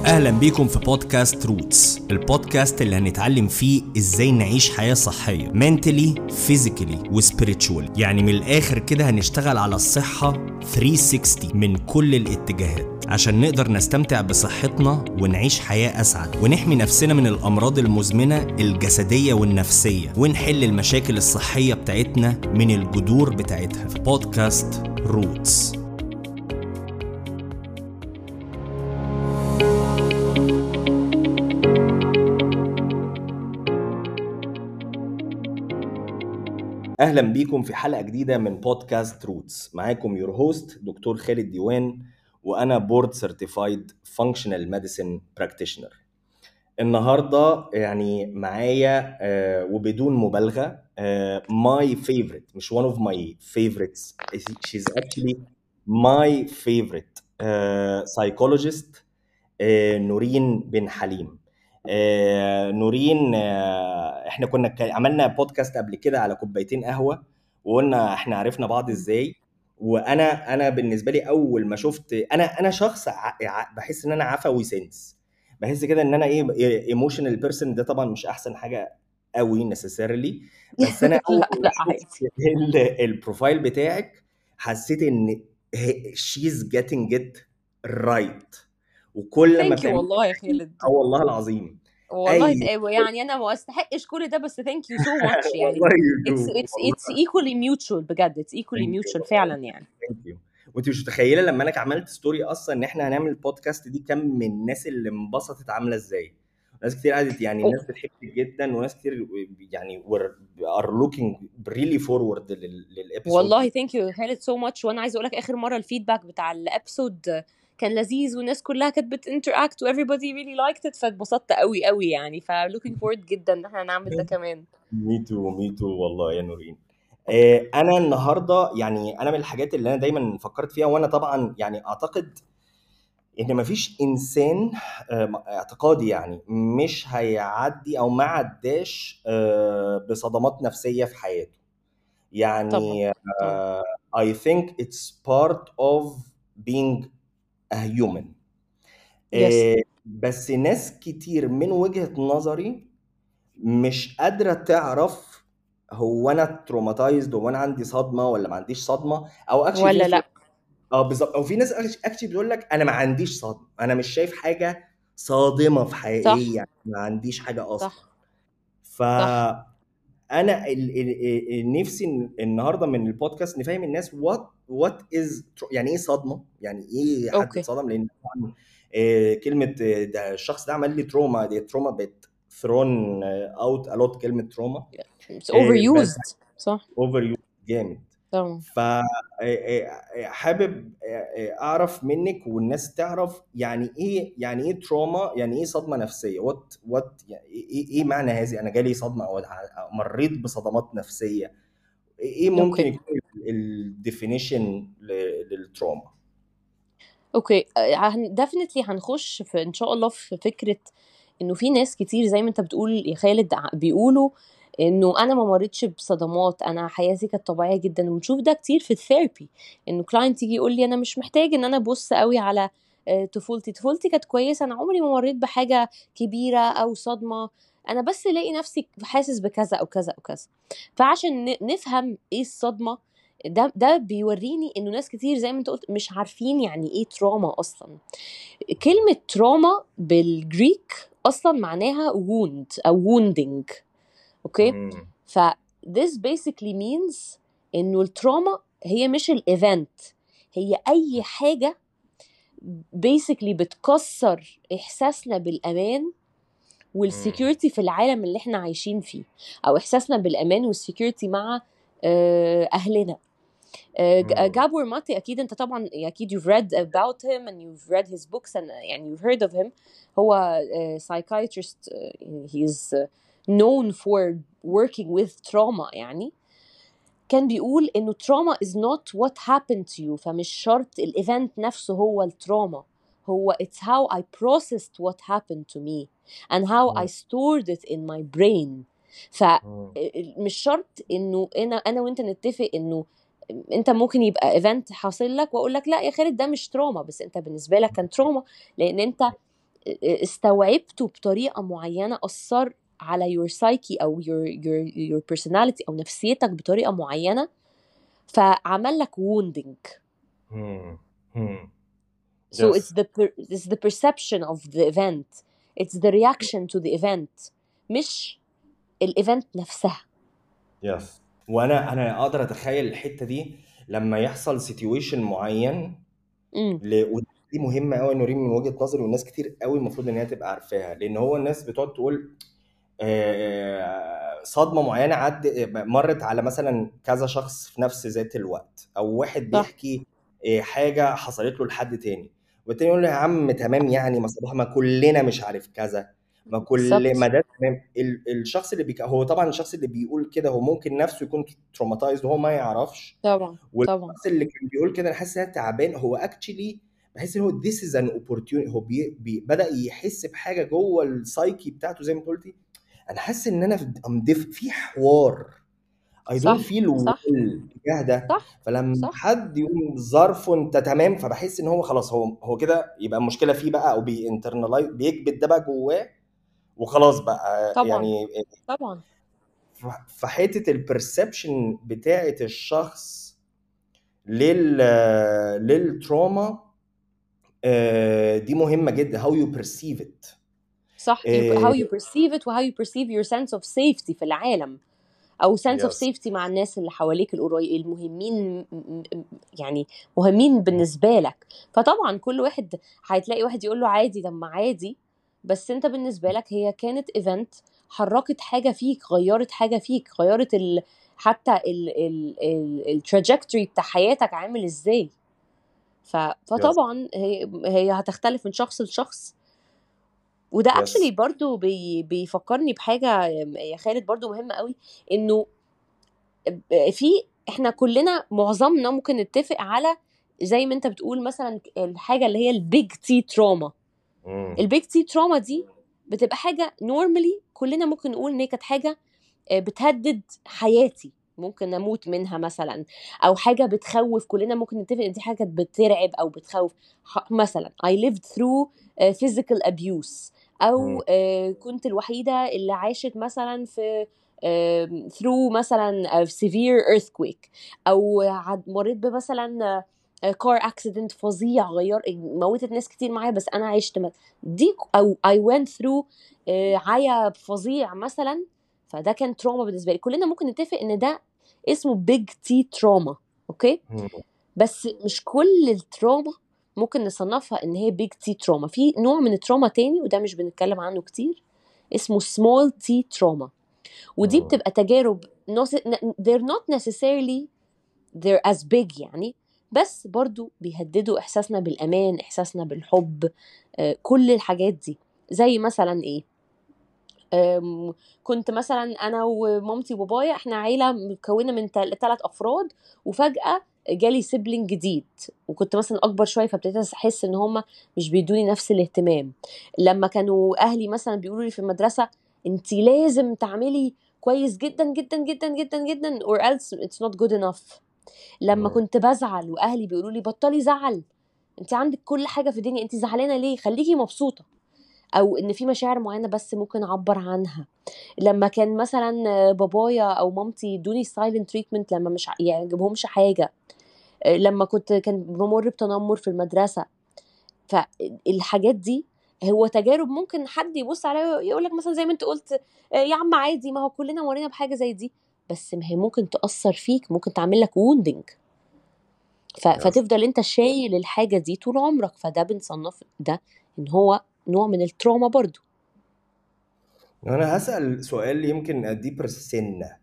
اهلا بيكم في بودكاست روتس البودكاست اللي هنتعلم فيه ازاي نعيش حياه صحيه mentally physically وسبيريتشوال يعني من الاخر كده هنشتغل على الصحه 360 من كل الاتجاهات عشان نقدر نستمتع بصحتنا ونعيش حياه اسعد ونحمي نفسنا من الامراض المزمنه الجسديه والنفسيه ونحل المشاكل الصحيه بتاعتنا من الجذور بتاعتها في بودكاست روتس اهلا بيكم في حلقه جديده من بودكاست روتس معاكم يور هوست دكتور خالد ديوان وانا بورد سيرتيفايد فانكشنال ميديسن براكتيشنر النهارده يعني معايا آه، وبدون مبالغه ماي فيفورت مش one of my favorites she's actually my favorite uh, psychologist آه، نورين بن حليم آه، نورين آه، احنا كنا ك- عملنا بودكاست قبل كده على كوبايتين قهوه وقلنا احنا عرفنا بعض ازاي وانا انا بالنسبه لي اول ما شفت انا انا شخص ع- ع- بحس ان انا عفوي سنس بحس كده ان انا ايه ايموشنال بيرسون ده طبعا مش احسن حاجه قوي نسيسيرلي بس انا اول لا ما لا عادي شفت ال- البروفايل بتاعك حسيت ان شيز جيتنج ات رايت وكل ما ثانك يو بتعمل والله يا خالد اه والله العظيم والله اي ت- يعني انا ما استحقش كل ده بس ثانك يو سو ماتش يعني والله يو it's دو it's والله it's equally mutual بجد it's equally ثانك يو mutual والله فعلا يعني ثانك يو وانت مش متخيله لما انا عملت ستوري اصلا ان احنا هنعمل البودكاست دي كم من الناس اللي انبسطت عامله ازاي ناس كتير قعدت يعني أوه. الناس بتحبك جدا وناس كتير يعني ار لوكينج ريلي فورورد للابيسود والله ثانك يو خالد سو ماتش وانا عايزه اقول لك اخر مره الفيدباك بتاع الابيسود كان لذيذ والناس كلها كانت بتinteract و everybody really liked it فاتبسطت قوي قوي يعني ف looking forward جدا ان احنا نعمل ده كمان مي تو مي تو والله يا نورين آه، انا النهارده يعني انا من الحاجات اللي انا دايما فكرت فيها وانا طبعا يعني اعتقد ان مفيش انسان آه، اعتقادي يعني مش هيعدي او ما عداش آه، بصدمات نفسيه في حياته طبعا يعني طبعا آه، I think it's part of being a human يس آه، بس ناس كتير من وجهة نظري مش قادرة تعرف هو انا تروماتايزد هو انا عندي صدمة ولا ما عنديش صدمة او اكشلي في ولا ناس لا اه بالظبط او في ناس اكشلي بتقول لك انا ما عنديش صدمة انا مش شايف حاجة صادمة في صح حقيقية يعني ما عنديش حاجة اصلا صح ف صح انا ال ال ال نفسي إن- النهارده من البودكاست نفهم الناس وات وات از يعني ايه صدمه يعني ايه حد اوكي اتصدم لان طبعا آه، كلمه آه، ده الشخص ده عمل لي تروما دي تروما بقت ثرون اوت الوت كلمه تروما it's آه، بس overused صح اوفر يو جامد طبعا ف آه، آه، حابب آه، آه، اعرف منك والناس تعرف يعني ايه يعني ايه تروما يعني ايه صدمه نفسيه وات وات يعني ايه ايه معنى هذه انا جالي صدمه او مريت بصدمات نفسيه ايه ممكن اوكي يكون الديفينيشن للتروما اوكي ديفنتلي هنخش في ان شاء الله في فكره انه في ناس كتير زي ما انت بتقول يا خالد ع- بيقولوا انه انا ما مريتش بصدمات انا حياتي كانت طبيعيه جدا وبنشوف ده كتير في الثيرابي انه كلاينت يجي يقول لي انا مش محتاج ان انا ابص قوي على آه، طفولتي طفولتي كانت كويسه انا عمري ما مريت بحاجه كبيره او صدمه انا بس الاقي نفسي حاسس بكذا او كذا او كذا فعشان ن- نفهم ايه الصدمه ده ده بيوريني انه ناس كتير زي ما انت قلت مش عارفين يعني ايه تراما اصلا كلمه تراما بالجريك اصلا معناها wound او wounding اوكي مم. ف this basically means انه التراما هي مش الايفنت هي اي حاجه basically بتكسر احساسنا بالامان مم. والسكيورتي في العالم اللي احنا عايشين فيه او احساسنا بالامان والسكيورتي مع آه، اهلنا آه، ج- مم. جابور ماتي اكيد انت طبعا اكيد you've read about him and you've read his books and يعني you've heard of him هو آه، psychiatrist آه، he is آه، known for working with trauma يعني كان بيقول انه trauma is not what happened to you فمش شرط الايفنت نفسه هو التراما هو it's how I processed what happened to me and how I مم. stored it in my brain مم. فمش شرط انه انا انا وانت نتفق انه انت ممكن يبقى ايفنت حاصل لك واقول لك لا يا خالد ده مش تروما بس انت بالنسبه لك كان تروما لان انت استوعبته بطريقة معينة أثر على your psyche أو your, your, your personality أو نفسيتك بطريقة معينة فعمل لك wounding Hmm. Hmm. so Yes. it's the per, it's the perception of the event it's the reaction to the event مش الايفنت نفسها يس وانا انا اقدر اتخيل الحته دي لما يحصل سيتويشن معين امم ل... ودي مهمه قوي يا نورين من وجهه نظري والناس كتير قوي المفروض ان هي تبقى عارفاها لان هو الناس بتقعد تقول آه، صدمه معينه عد مرت على مثلا كذا شخص في نفس ذات الوقت او واحد صح بيحكي آه، حاجه حصلت له لحد تاني والتاني يقول له يا عم تمام يعني ما صباح ما كلنا مش عارف كذا ما كل ما بالظبط ده تمام ال- الشخص اللي بيك... هو طبعا الشخص اللي بيقول كده هو ممكن نفسه يكون تروماتايزد وهو ما يعرفش طبعا طبعا والشخص اللي كان بيقول كده انا حاسس ان انا تعبان هو اكشلي بحس ان هو this is an opportunity هو بي... بي... بدا يحس بحاجه جوه السايكي بتاعته زي ما انت قلتي انا حاسس ان انا في I'm diff- في حوار I don't صح feel صح well تجاه ده صح فلما صح حد يقوم ظرفه انت تمام فبحس ان هو خلاص هو هو كده يبقى المشكله فيه بقى او بينترنالايز بيكبت ده بقى جواه وخلاص بقى طبعا يعني طبعا ف- فحته البرسبشن بتاعه الشخص لل للتروما آه، دي مهمه جدا how you perceive it صح you, آه، how you perceive it و how you perceive your sense of safety في العالم او sense of yes safety مع الناس اللي حواليك القريب المهمين م- م- يعني مهمين بالنسبه لك فطبعا كل واحد هتلاقي واحد يقول له عادي طب ما عادي بس انت بالنسبه لك هي كانت ايفنت حركت حاجه فيك غيرت حاجه فيك غيرت ال حتى التراجكتوري بتاع حياتك عامل ازاي ف... yes فطبعا هي هي هتختلف من شخص لشخص وده اكشلي yes برضو بي بيفكرني بحاجه يا خالد برضو مهمه قوي انه في احنا كلنا معظمنا ممكن نتفق على زي ما انت بتقول مثلا الحاجه اللي هي البيج تي تروما مم. البيج تي تروما دي بتبقى حاجه نورمالي كلنا ممكن نقول ان هي كانت حاجه آه، بتهدد حياتي ممكن اموت منها مثلا او حاجه بتخوف كلنا ممكن نتفق ان دي حاجه كانت بترعب او بتخوف ح- مثلا I lived through uh, physical abuse او مم. uh, كنت الوحيده اللي عاشت مثلا في uh, through مثلا a severe earthquake او عد- مريت بمثلا كار اكسيدنت فظيع غير موتت ناس كتير معايا بس انا عشت م- دي او I went through uh, عيا فظيع مثلا فده كان تروما بالنسبه لي كلنا ممكن نتفق ان ده اسمه بيج تي تروما اوكي مم. بس مش كل التروما ممكن نصنفها ان هي بيج تي تروما في نوع من التروما تاني وده مش بنتكلم عنه كتير اسمه small t trauma ودي مم. بتبقى تجارب نوس- ن- they're not necessarily they're as big يعني بس برضو بيهددوا احساسنا بالامان احساسنا بالحب آه، كل الحاجات دي زي مثلا ايه أم، كنت مثلا انا ومامتي وبابايا احنا عيله مكونه من ثلاث افراد وفجاه جالي سيبلينج جديد وكنت مثلا اكبر شويه فابتديت احس ان هم مش بيدوني نفس الاهتمام لما كانوا اهلي مثلا بيقولوا لي في المدرسه انت لازم تعملي كويس جدا جدا جدا جدا جدا or else it's not good enough لما مم. كنت بزعل واهلي بيقولوا لي بطلي زعل انت عندك كل حاجه في الدنيا انت زعلانه ليه خليكي مبسوطه او ان في مشاعر معينه بس ممكن اعبر عنها لما كان مثلا بابايا او مامتي يدوني سايلنت تريتمنت لما مش ع- يعني يجيبهمش حاجه لما كنت كان بمر بتنمر في المدرسه فالحاجات دي هو تجارب ممكن حد يبص عليها يقول لك مثلا زي ما انت قلت آه، يا عم عادي ما هو كلنا مرينا بحاجه زي دي بس ما هي ممكن تاثر فيك ممكن تعمل لك ووندنج ف... yes فتفضل انت شايل الحاجه دي طول عمرك فده بنصنف ده ان هو نوع من التروما برضو انا هسأل سؤال يمكن اديبر سنة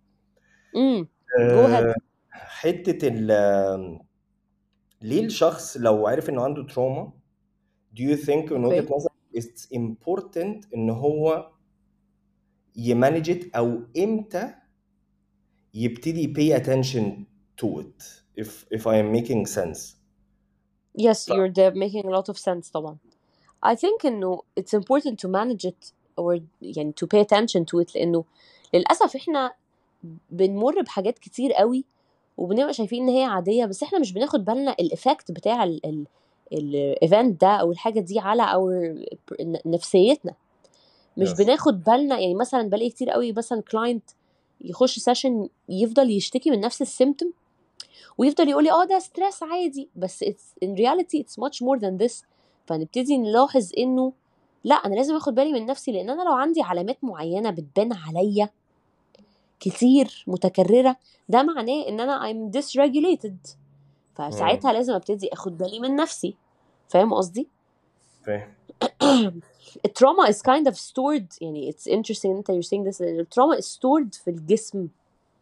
امم جو هيد أه، حتة ال ليه الشخص لو عرف انه عنده تروما do you think من وجهة اوكي نظرك it's important ان هو يمانج it او امتى يبتدي pay attention to it if if I am making sense yes صح you're there making a lot of sense طبعا I think انه it's important to manage it or يعني to pay attention to it لانه للاسف احنا بنمر بحاجات كتير قوي وبنبقى شايفين ان هي عاديه بس احنا مش بناخد بالنا الايفكت بتاع ال ال الايفنت ده او الحاجه دي على او نفسيتنا مش يس بناخد بالنا يعني مثلا بلاقي كتير قوي مثلا كلاينت يخش سيشن يفضل يشتكي من نفس السيمتوم ويفضل يقول لي اه ده ستريس عادي بس it's in reality it's much more than this فنبتدي نلاحظ انه لا انا لازم اخد بالي من نفسي لان انا لو عندي علامات معينه بتبان عليا كتير متكرره ده معناه ان انا I'm dysregulated مم. فساعتها لازم ابتدي اخد بالي من نفسي فاهم قصدي فاهم التروما is kind of stored يعني it's interesting انت you're saying this لان التروما is stored في الجسم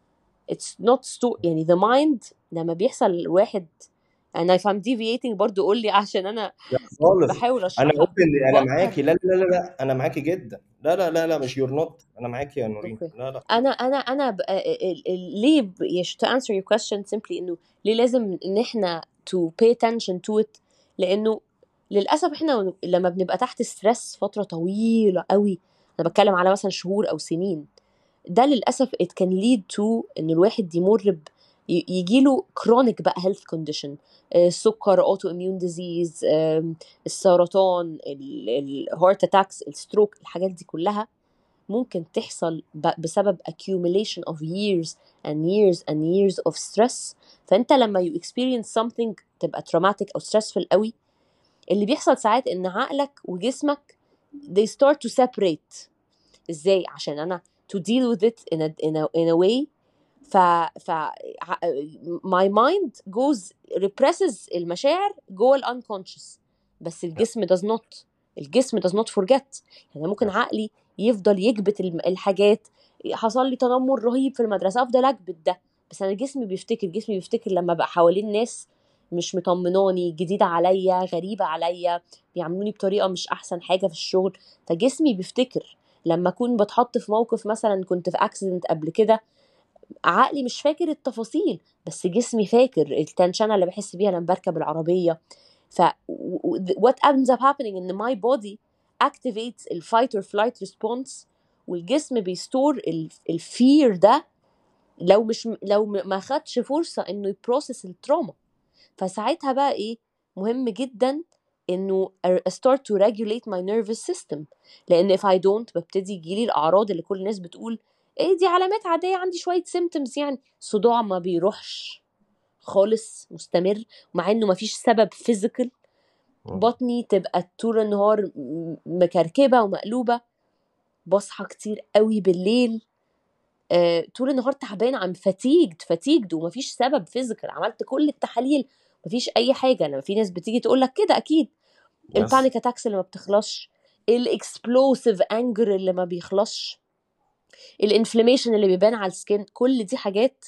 it's not stored يعني the mind لما بيحصل الواحد and if I'm deviating برضو قول لي عشان انا لا خالص بحاول انا اشرحها open انا واكتر معاكي لا لا لا لا انا معاكي جدا لا لا لا لا مش يور نوت انا معاكي يا نورين اوكي لا لا انا انا انا ب... ال- ال- ليه ب... يش- to answer your question simply انه ليه لازم ان احنا to pay attention to it لانه للاسف احنا لما بنبقى تحت ستريس فتره طويله قوي انا بتكلم على مثلا شهور او سنين ده للاسف it can lead to ان الواحد يمر ب ي- يجيله chronic بقى health condition آه، السكر auto immune disease آم، السرطان الهارت اتاكس الستروك الحاجات دي كلها ممكن تحصل ب- بسبب accumulation of years and years and years of stress فانت لما you experience something تبقى traumatic او stressful قوي اللي بيحصل ساعات ان عقلك وجسمك they start to separate ازاي عشان انا to deal with it in a, in a, in a way ف ف ع- my mind goes represses المشاعر جوه ال unconscious بس الجسم does not الجسم does not forget يعني ممكن عقلي يفضل يكبت الم- الحاجات حصل لي تنمر رهيب في المدرسه افضل اكبت ده بس انا جسمي بيفتكر جسمي بيفتكر لما بقى حوالين ناس مش مطمناني جديده عليا غريبه عليا بيعاملوني بطريقه مش احسن حاجه في الشغل فجسمي بيفتكر لما اكون بتحط في موقف مثلا كنت في اكسيدنت قبل كده عقلي مش فاكر التفاصيل بس جسمي فاكر التنشنه اللي بحس بيها لما بركب العربيه ف و- و- what ends up happening ان my body activates ال fight or flight response والجسم بيستور الفير ده لو مش لو م- ما خدش فرصه انه يبروسس التروما فساعتها بقى ايه مهم جدا انه I start to regulate my nervous system لان if I don't ببتدي يجيلي الاعراض اللي كل الناس بتقول ايه دي علامات عاديه عندي شويه symptoms يعني صداع ما بيروحش خالص مستمر مع انه مفيش سبب physical مم. بطني تبقى طول النهار م- مكركبه ومقلوبه بصحى كتير قوي بالليل آه، طول النهار تعبانه ام فاتيجد فاتيجد ومفيش سبب فيزيكال عملت كل التحاليل مفيش اي حاجه لما في ناس بتيجي تقول لك كده اكيد يس البانيك اتاكس اللي ما بتخلصش الاكسبلوسيف انجر اللي ما بيخلصش الانفلاميشن اللي بيبان على السكين كل دي حاجات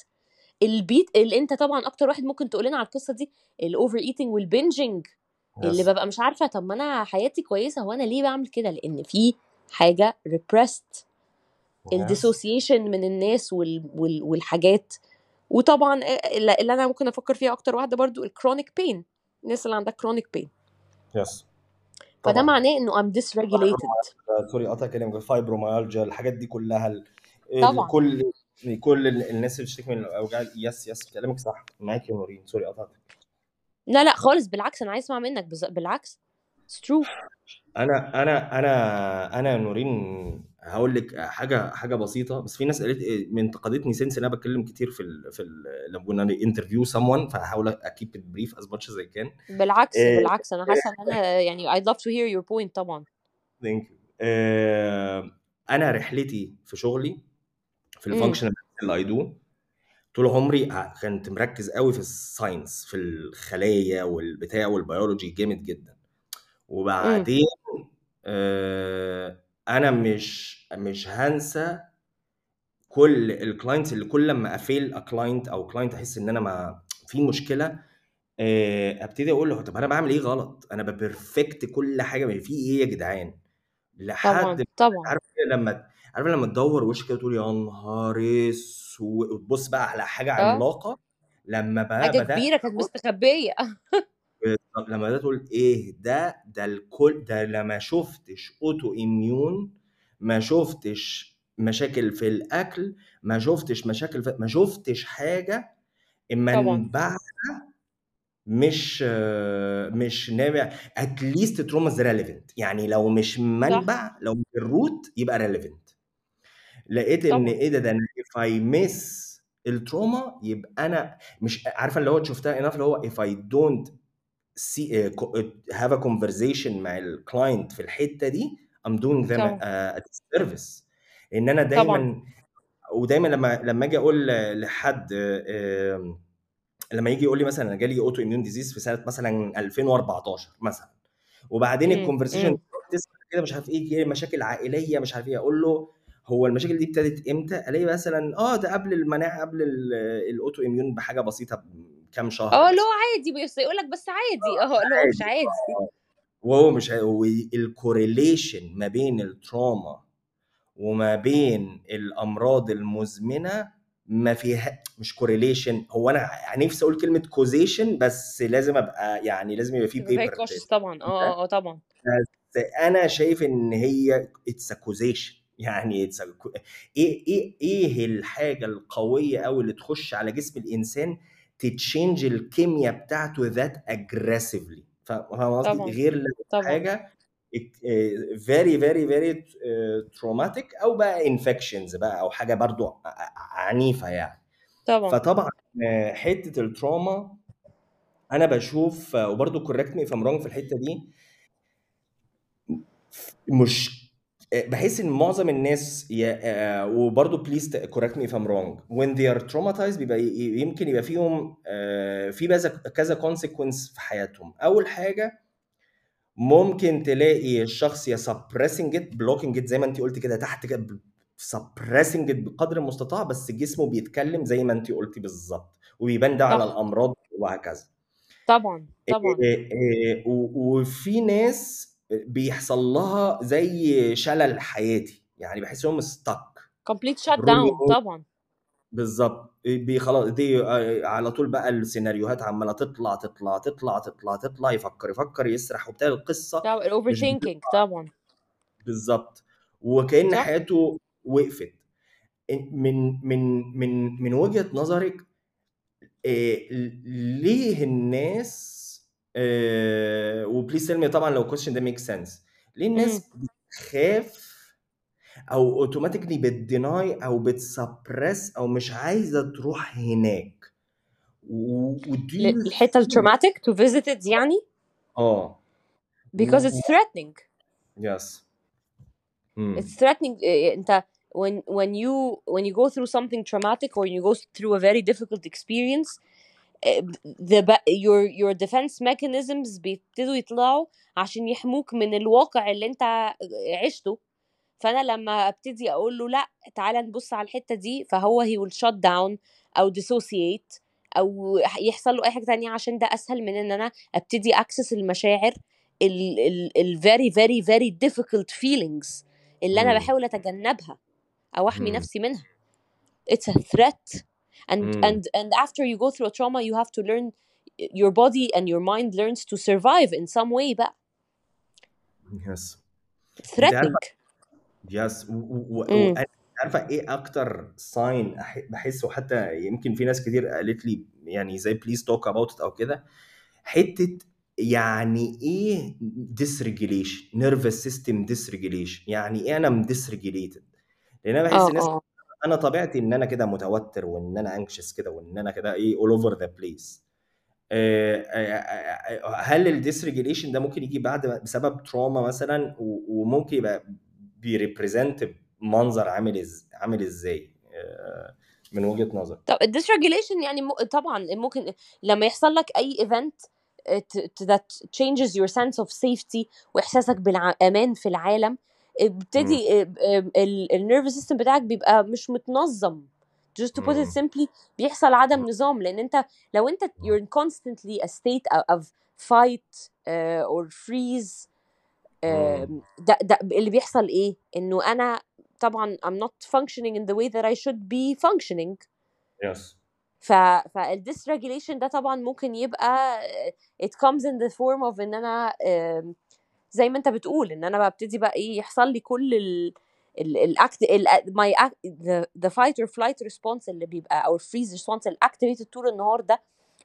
البيت اللي انت طبعا اكتر واحد ممكن تقول لنا على القصه دي الاوفر ايتنج والبنجنج اللي يس ببقى مش عارفه طب ما انا حياتي كويسه هو انا ليه بعمل كده لان في حاجه repressed يس الديسوسيشن من الناس وال... وال... والحاجات وطبعا اللي اللي انا ممكن افكر فيها اكتر واحده برضو الكرونيك بين الناس اللي عندها كرونيك بين يس فده طبعا معناه انه I'm dysregulated سوري قطع كلامك فايبروميالجيا الحاجات دي كلها ال- طبعا كل كل الناس اللي بتشتكي من الاوجاع يس يس كلامك صح معاك يا نورين سوري قطعتك لا لا خالص بالعكس انا عايز اسمع منك بز... بالعكس it's true انا انا انا انا يا نورين هقول لك حاجه حاجه بسيطه بس في ناس قالت من انتقدتني سنس ان انا بتكلم كتير في ال في ال لما كنا انترفيو someone فهحاول اكيب ات بريف از ماتش as I can بالعكس إيه، بالعكس انا حاسه ان انا يعني I'd love to hear your point طبعا ثانك يو انا رحلتي في شغلي في امم الفانكشنال اللي اي دو طول عمري ع- كنت مركز قوي في الساينس في الخلايا والبتاع والبيولوجي جامد جدا امم وبعدين آه، انا مش مش هنسى كل الكلاينتس اللي كل لما افيل كلاينت او كلاينت احس ان انا ما في مشكله آه، ابتدي اقول له طب انا بعمل ايه غلط انا ببرفكت كل حاجه في ايه يا جدعان لحد طبعا ما طبعا عارف كده لما عارف لما تدور وشك كده وتقول يا نهار اسود وتبص بقى على حاجه اه عملاقه لما بقى حاجه بدات كبيره كانت مستخبيه بالظبط، لما بدات تقول ايه ده ده الكل ده لا ما شفتش اوتو اميون ما شفتش مشاكل في الاكل ما شفتش مشاكل في ما شفتش حاجه اما طبعا بعد مش آه، مش نابع اتليست تروما از ريليفنت يعني لو مش صح منبع لو مش الروت يبقى ريليفنت لقيت ان طبعا ايه ده ده انا if I miss التروما يبقى انا مش عارفه اللي هو شفتها enough اللي هو if I don't see uh, co- uh, have a conversation مع الكلاينت في الحته دي I'm doing them طبعا a, a disservice ان انا طبعا دايما ودايما لما لما اجي اقول لحد آه، لما يجي يقول لي مثلا انا جالي اوتو اميون ديزيز في سنه مثلا 2014 مثلا وبعدين امم الكونفرسيشن امم تسمع كده مش عارف ايه إيه مشاكل عائليه مش عارف ايه اقول له هو المشاكل دي ابتدت امتى؟ الاقي مثلا اه ده قبل المناعه قبل ال- الاوتو اميون بحاجه بسيطه بكام شهر اه اللي مثلا هو عادي بس يقول لك بس عادي اه اللي هو مش عادي عادي اه وهو مش الكوريليشن ما بين التروما وما بين الامراض المزمنه ما فيها مش كوريليشن هو انا نفسي اقول كلمه كوزيشن بس لازم ابقى يعني لازم يبقى في تبقى very بيبر cautious طبعا اه اه اه طبعا بس انا شايف ان هي اتس كوزيشن يعني it's a co- ايه ايه ايه الحاجه القويه قوي اللي تخش على جسم الانسان تتشينج الكيمياء بتاعته ذات اجريسيفلي فاهم قصدي طبعا غير لو طبعا حاجه فيري فيري فيري تروماتيك او بقى انفكشنز بقى او حاجه برضو ع- عنيفه يعني طبعا فطبعا آه، حته التروما انا بشوف آه، وبرضو كوركت مي فام رونج في الحته دي مش بحس ان معظم الناس ي... آه، وبرضه بليز كوركت مي اف ام رونج when they are traumatized بيبقى ي- يمكن يبقى فيهم آه، في كذا كذا consequence في حياتهم اول حاجه ممكن تلاقي الشخص يا suppressing it blocking it زي ما انت قلت كده تحت كده ب- suppressing it بقدر المستطاع بس جسمه بيتكلم زي ما انت قلتي بالظبط وبيبان ده على صح الامراض وهكذا طبعا طبعا إيه إيه و- وفي ناس بيحصل لها زي شلل حياتي يعني بحس انهم ستك complete shut رولي down طبعا بالظبط بي- خلاص دي آه، على طول بقى السيناريوهات عماله تطلع تطلع تطلع تطلع تطلع يفكر يفكر يسرح وبتاع القصه طبعا ال مش overthinking بتطلع طبعا بالظبط وكأن صح حياته وقفت من من من من وجهة نظرك إيه ليه الناس إيه وبليز تيل مي طبعا لو question ده ميك سنس ليه امم الناس بتخاف او اوتوماتيكلي بتديناي او بتسبرس او مش عايزه تروح هناك ودو ل- يو الحته التروماتيك to visit it يعني اه because it's threatening يس it's threatening إيه، انت when when you when you go through something traumatic or you go through a very difficult experience eh, the ba- your your defense mechanisms بيبتدوا يطلعوا عشان يحموك من الواقع اللي انت عشته فانا لما ابتدي اقول له لا تعالى نبص على الحته دي فهو he will shut down او dissociate او يحصل له اي حاجه تانية عشان ده اسهل من ان انا ابتدي اكسس المشاعر ال ال ال very very very difficult feelings اللي انا مم. بحاول اتجنبها او احمي مم. نفسي منها it's a threat and مم. and and after you go through a trauma you have to learn your body and your mind learns to survive in some way بقى يس it's انت عارفه threatening يس و- و- و- امم وانا عارفه ايه اكتر ساين بحسه حتى يمكن في ناس كتير قالت لي يعني زي بليز توك اباوت او كده حته يعني ايه ديسريجيليشن نيرفس سيستم ديسريجيليشن يعني ايه انا مديسريجيليتد لان انا بحس اه الناس اه انا طبيعتي ان انا كده متوتر وان انا انكشس كده وان انا كده ايه اول اوفر ذا بليس هل الديسريجيليشن ده ممكن يجي بعد بسبب تروما مثلا و- وممكن يبقى بيريبريزنت منظر عامل إز... عامل ازاي آه، من وجهة نظر طب الديسريجيليشن يعني م... طبعا ممكن لما يحصل لك اي ايفنت that changes your sense of safety واحساسك بالامان في العالم بتبتدي النيرفس سيستم بتاعك بيبقى مش متنظم just to put it مم. simply بيحصل عدم نظام لان انت لو انت you're in constantly a state of fight uh, or freeze مم. um, ده, ده اللي بيحصل ايه انه انا طبعا I'm not functioning in the way that I should be functioning يس ف فالديسريجيليشن ده طبعا ممكن يبقى it comes in the form of ان انا آم، زي ما انت بتقول ان انا ببتدي بقى ايه يحصل لي كل ال ال الاكت ال my act the, the fight or flight response اللي بيبقى او الفريز response اللي activated طول النهار ده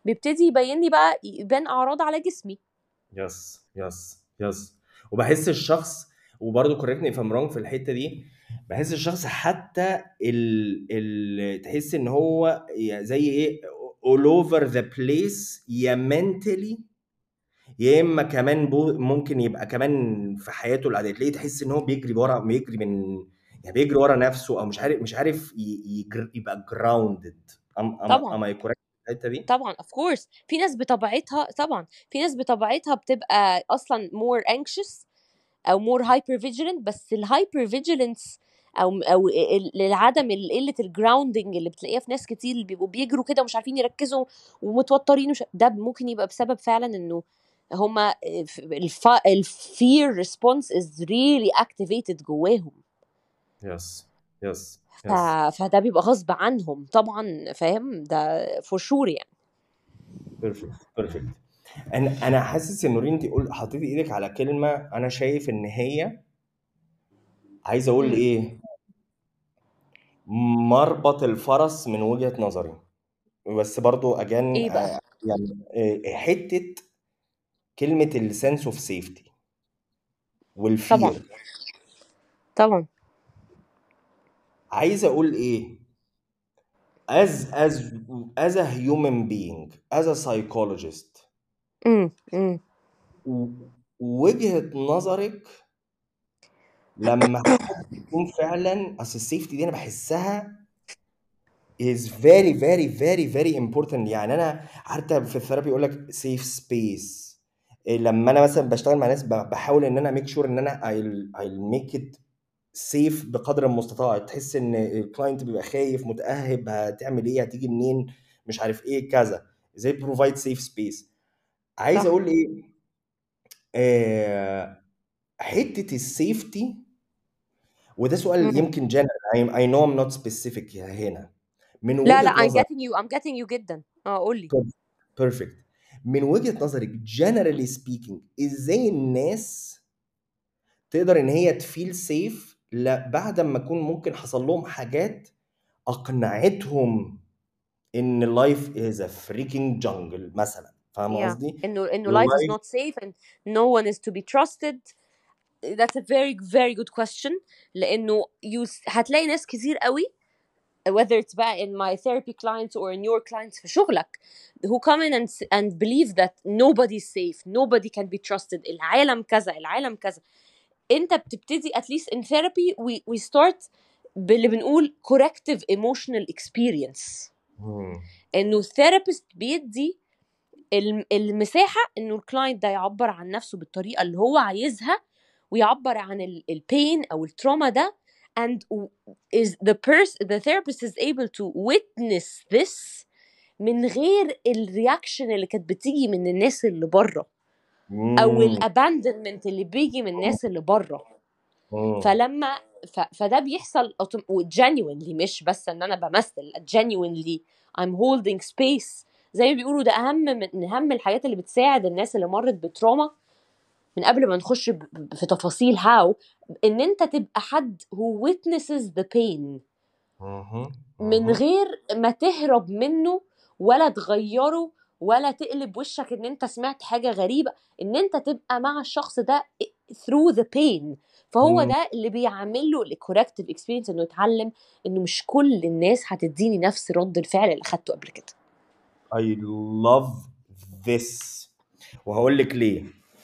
بيبتدي يبين لي بقى يبان اعراض على جسمي يس يس يس وبحس الشخص وبرضه كوريكتني اف ام في الحته دي بحس الشخص حتى ال ال تحس ان هو زي ايه all over the place يا mentally يا اما كمان بو ممكن يبقى كمان في حياته العاديه تلاقيه تحس ان هو بيجري ورا بيجري من يعني بيجري ورا نفسه او مش عارف مش عارف يجر يبقى جراوندد طبعا ام اي كوريكت الحته دي طبعا اوف كورس في ناس بطبيعتها طبعا في ناس بطبيعتها بتبقى اصلا more anxious او more hyper vigilant بس الهايبر فيجيلنس او او العدم قله الجراوندنج اللي بتلاقيها في ناس كتير اللي بيبقوا بيجروا كده ومش عارفين يركزوا ومتوترين وش... ده ممكن يبقى بسبب فعلا انه هما الف... الفير ريسبونس از ريلي اكتيفيتد جواهم يس يس ف... فده بيبقى غصب عنهم طبعا فاهم ده فور شور يعني بيرفكت بيرفكت انا انا حاسس ان نورين انت قول حطيتي ايدك على كلمه انا شايف ان هي عايز اقول ايه مربط الفرس من وجهه نظري بس برضو اجان ايه بقى يعني حته كلمه السنس اوف سيفتي طبعا والفير طبعا عايز اقول ايه as as as a human being as a psychologist امم امم و- وجهة نظرك لما حد يكون فعلا اصل السيفتي دي انا بحسها is very very very very important يعني انا حتى في الثيرابي يقول لك safe space إيه لما انا مثلا بشتغل مع ناس ب- بحاول ان انا ميك شور ان انا I'll, I'll make it safe بقدر المستطاع تحس ان الكلاينت بيبقى خايف متأهب هتعمل ايه هتيجي منين مش عارف ايه كذا زي بروفايد سيف سبيس عايز صح اقول ايه آه حته السيفتي وده سؤال مم. يمكن جنرال I know I'm not specific هنا من لا لا وجهة I'm نظر getting you I'm getting you جدا اه قول لي بيرفكت من وجهة نظرك generally speaking ازاي الناس تقدر ان هي تفيل سيف بعد ما يكون ممكن حصل لهم حاجات اقنعتهم ان اللايف از ا فريكينج جانجل مثلا فاهم yeah قصدي؟ انه انه life is اللايف not safe and no one is to be trusted that's a very very good question لانه you s- هتلاقي ناس كتير قوي whether it's بقى in my therapy clients or in your clients في شغلك who come in and, s- and believe that nobody is safe nobody can be trusted العالم كذا العالم كذا انت بتبتدي at least in therapy we, we start باللي بنقول corrective emotional experience مم. انه الثيرابيست بيدي الم- المساحه انه الكلاينت ده يعبر عن نفسه بالطريقه اللي هو عايزها ويعبر عن البين او التروما ده and is the person the therapist is able to witness this من غير الرياكشن اللي كانت بتيجي من الناس اللي بره او مم. الاباندمنت اللي بيجي من الناس اللي بره مم. فلما ف... فده بيحصل genuinely مش بس ان انا بمثل genuinely I'm holding space زي ما بيقولوا ده اهم من اهم الحاجات اللي بتساعد الناس اللي مرت بتروما من قبل ما نخش ب... ب- في تفاصيل how ان انت تبقى حد who witnesses the pain مهم. من مهم. غير ما تهرب منه ولا تغيره ولا تقلب وشك ان انت سمعت حاجة غريبة ان انت تبقى مع الشخص ده through the pain فهو مم. ده اللي بيعمل له الكوركتيف اكسبيرينس انه يتعلم انه مش كل الناس هتديني نفس رد الفعل اللي اخدته قبل كده I love this وهقول لك ليه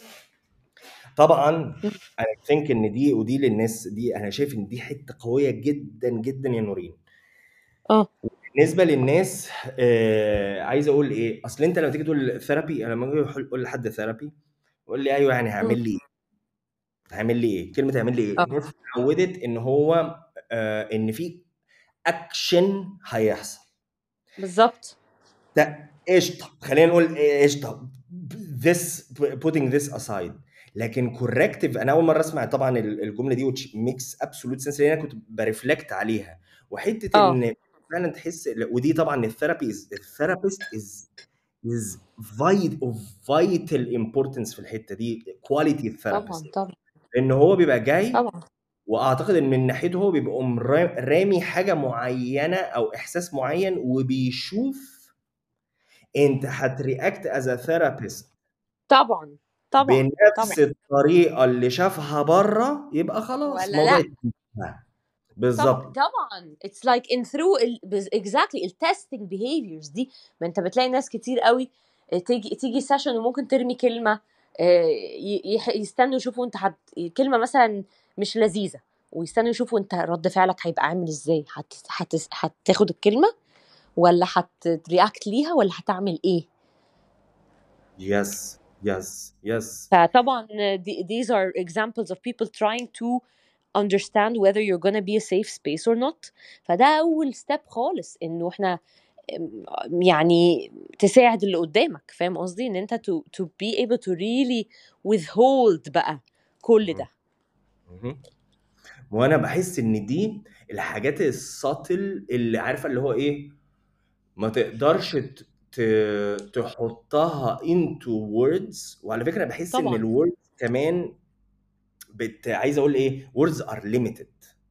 طبعا انا ثينك ان دي ودي للناس دي انا شايف ان دي حته قويه جدا جدا يا نورين اه بالنسبه للناس آه عايز اقول ايه اصل انت لما تيجي تقول ثيرابي لما اجي اقول لحد ثيرابي يقول لي ايوه يعني هعمل لي ايه هعمل لي ايه كلمه هعمل لي ايه اه الناس اتعودت ان هو آه ان في اكشن هيحصل بالظبط ده قشطه خلينا نقول إيه قشطه this putting this aside لكن corrective انا اول مره اسمع طبعا ال- الجمله دي which makes absolute sense لان انا كنت برفلكت عليها وحته اه ان فعلا تحس ودي طبعا الثيرابي الثيرابيست is is vital of vital importance في الحته دي quality طبعا therapist طبعا لان هو بيبقى جاي طبعا واعتقد ان من ناحيته هو بيبقى قوم را- رامي حاجه معينه او احساس معين وبيشوف انت هترياكت از ا ثيرابيست طبعا طبعا بنفس طبعا الطريقه اللي شافها بره يبقى خلاص ولا موضوع لا انتهى. طبعا بالظبط طبعا it's like in through ال بز- exactly ال testing behaviors دي ما انت بتلاقي ناس كتير قوي آه، تيجي تيجي سيشن وممكن ترمي كلمة آه، ي- يح- يستنوا يشوفوا انت حت... كلمة مثلا مش لذيذة ويستنوا يشوفوا انت رد فعلك هيبقى عامل ازاي هت... هت... هتاخد الكلمة ولا هترياكت ليها ولا هتعمل ايه يس يس يس فطبعا آه، the- these are examples of people trying to understand whether you're gonna be a safe space or not فده أول step خالص إنه إحنا أم، يعني تساعد اللي قدامك فاهم قصدي إن أنت to, to be able to really withhold بقى كل ده مهم. وانا بحس ان دي الحاجات الساتل اللي عارفه اللي هو ايه ما تقدرش ت- ت- تحطها into words وعلى فكره بحس ان طبعا الورد كمان بت... عايز اقول ايه words are limited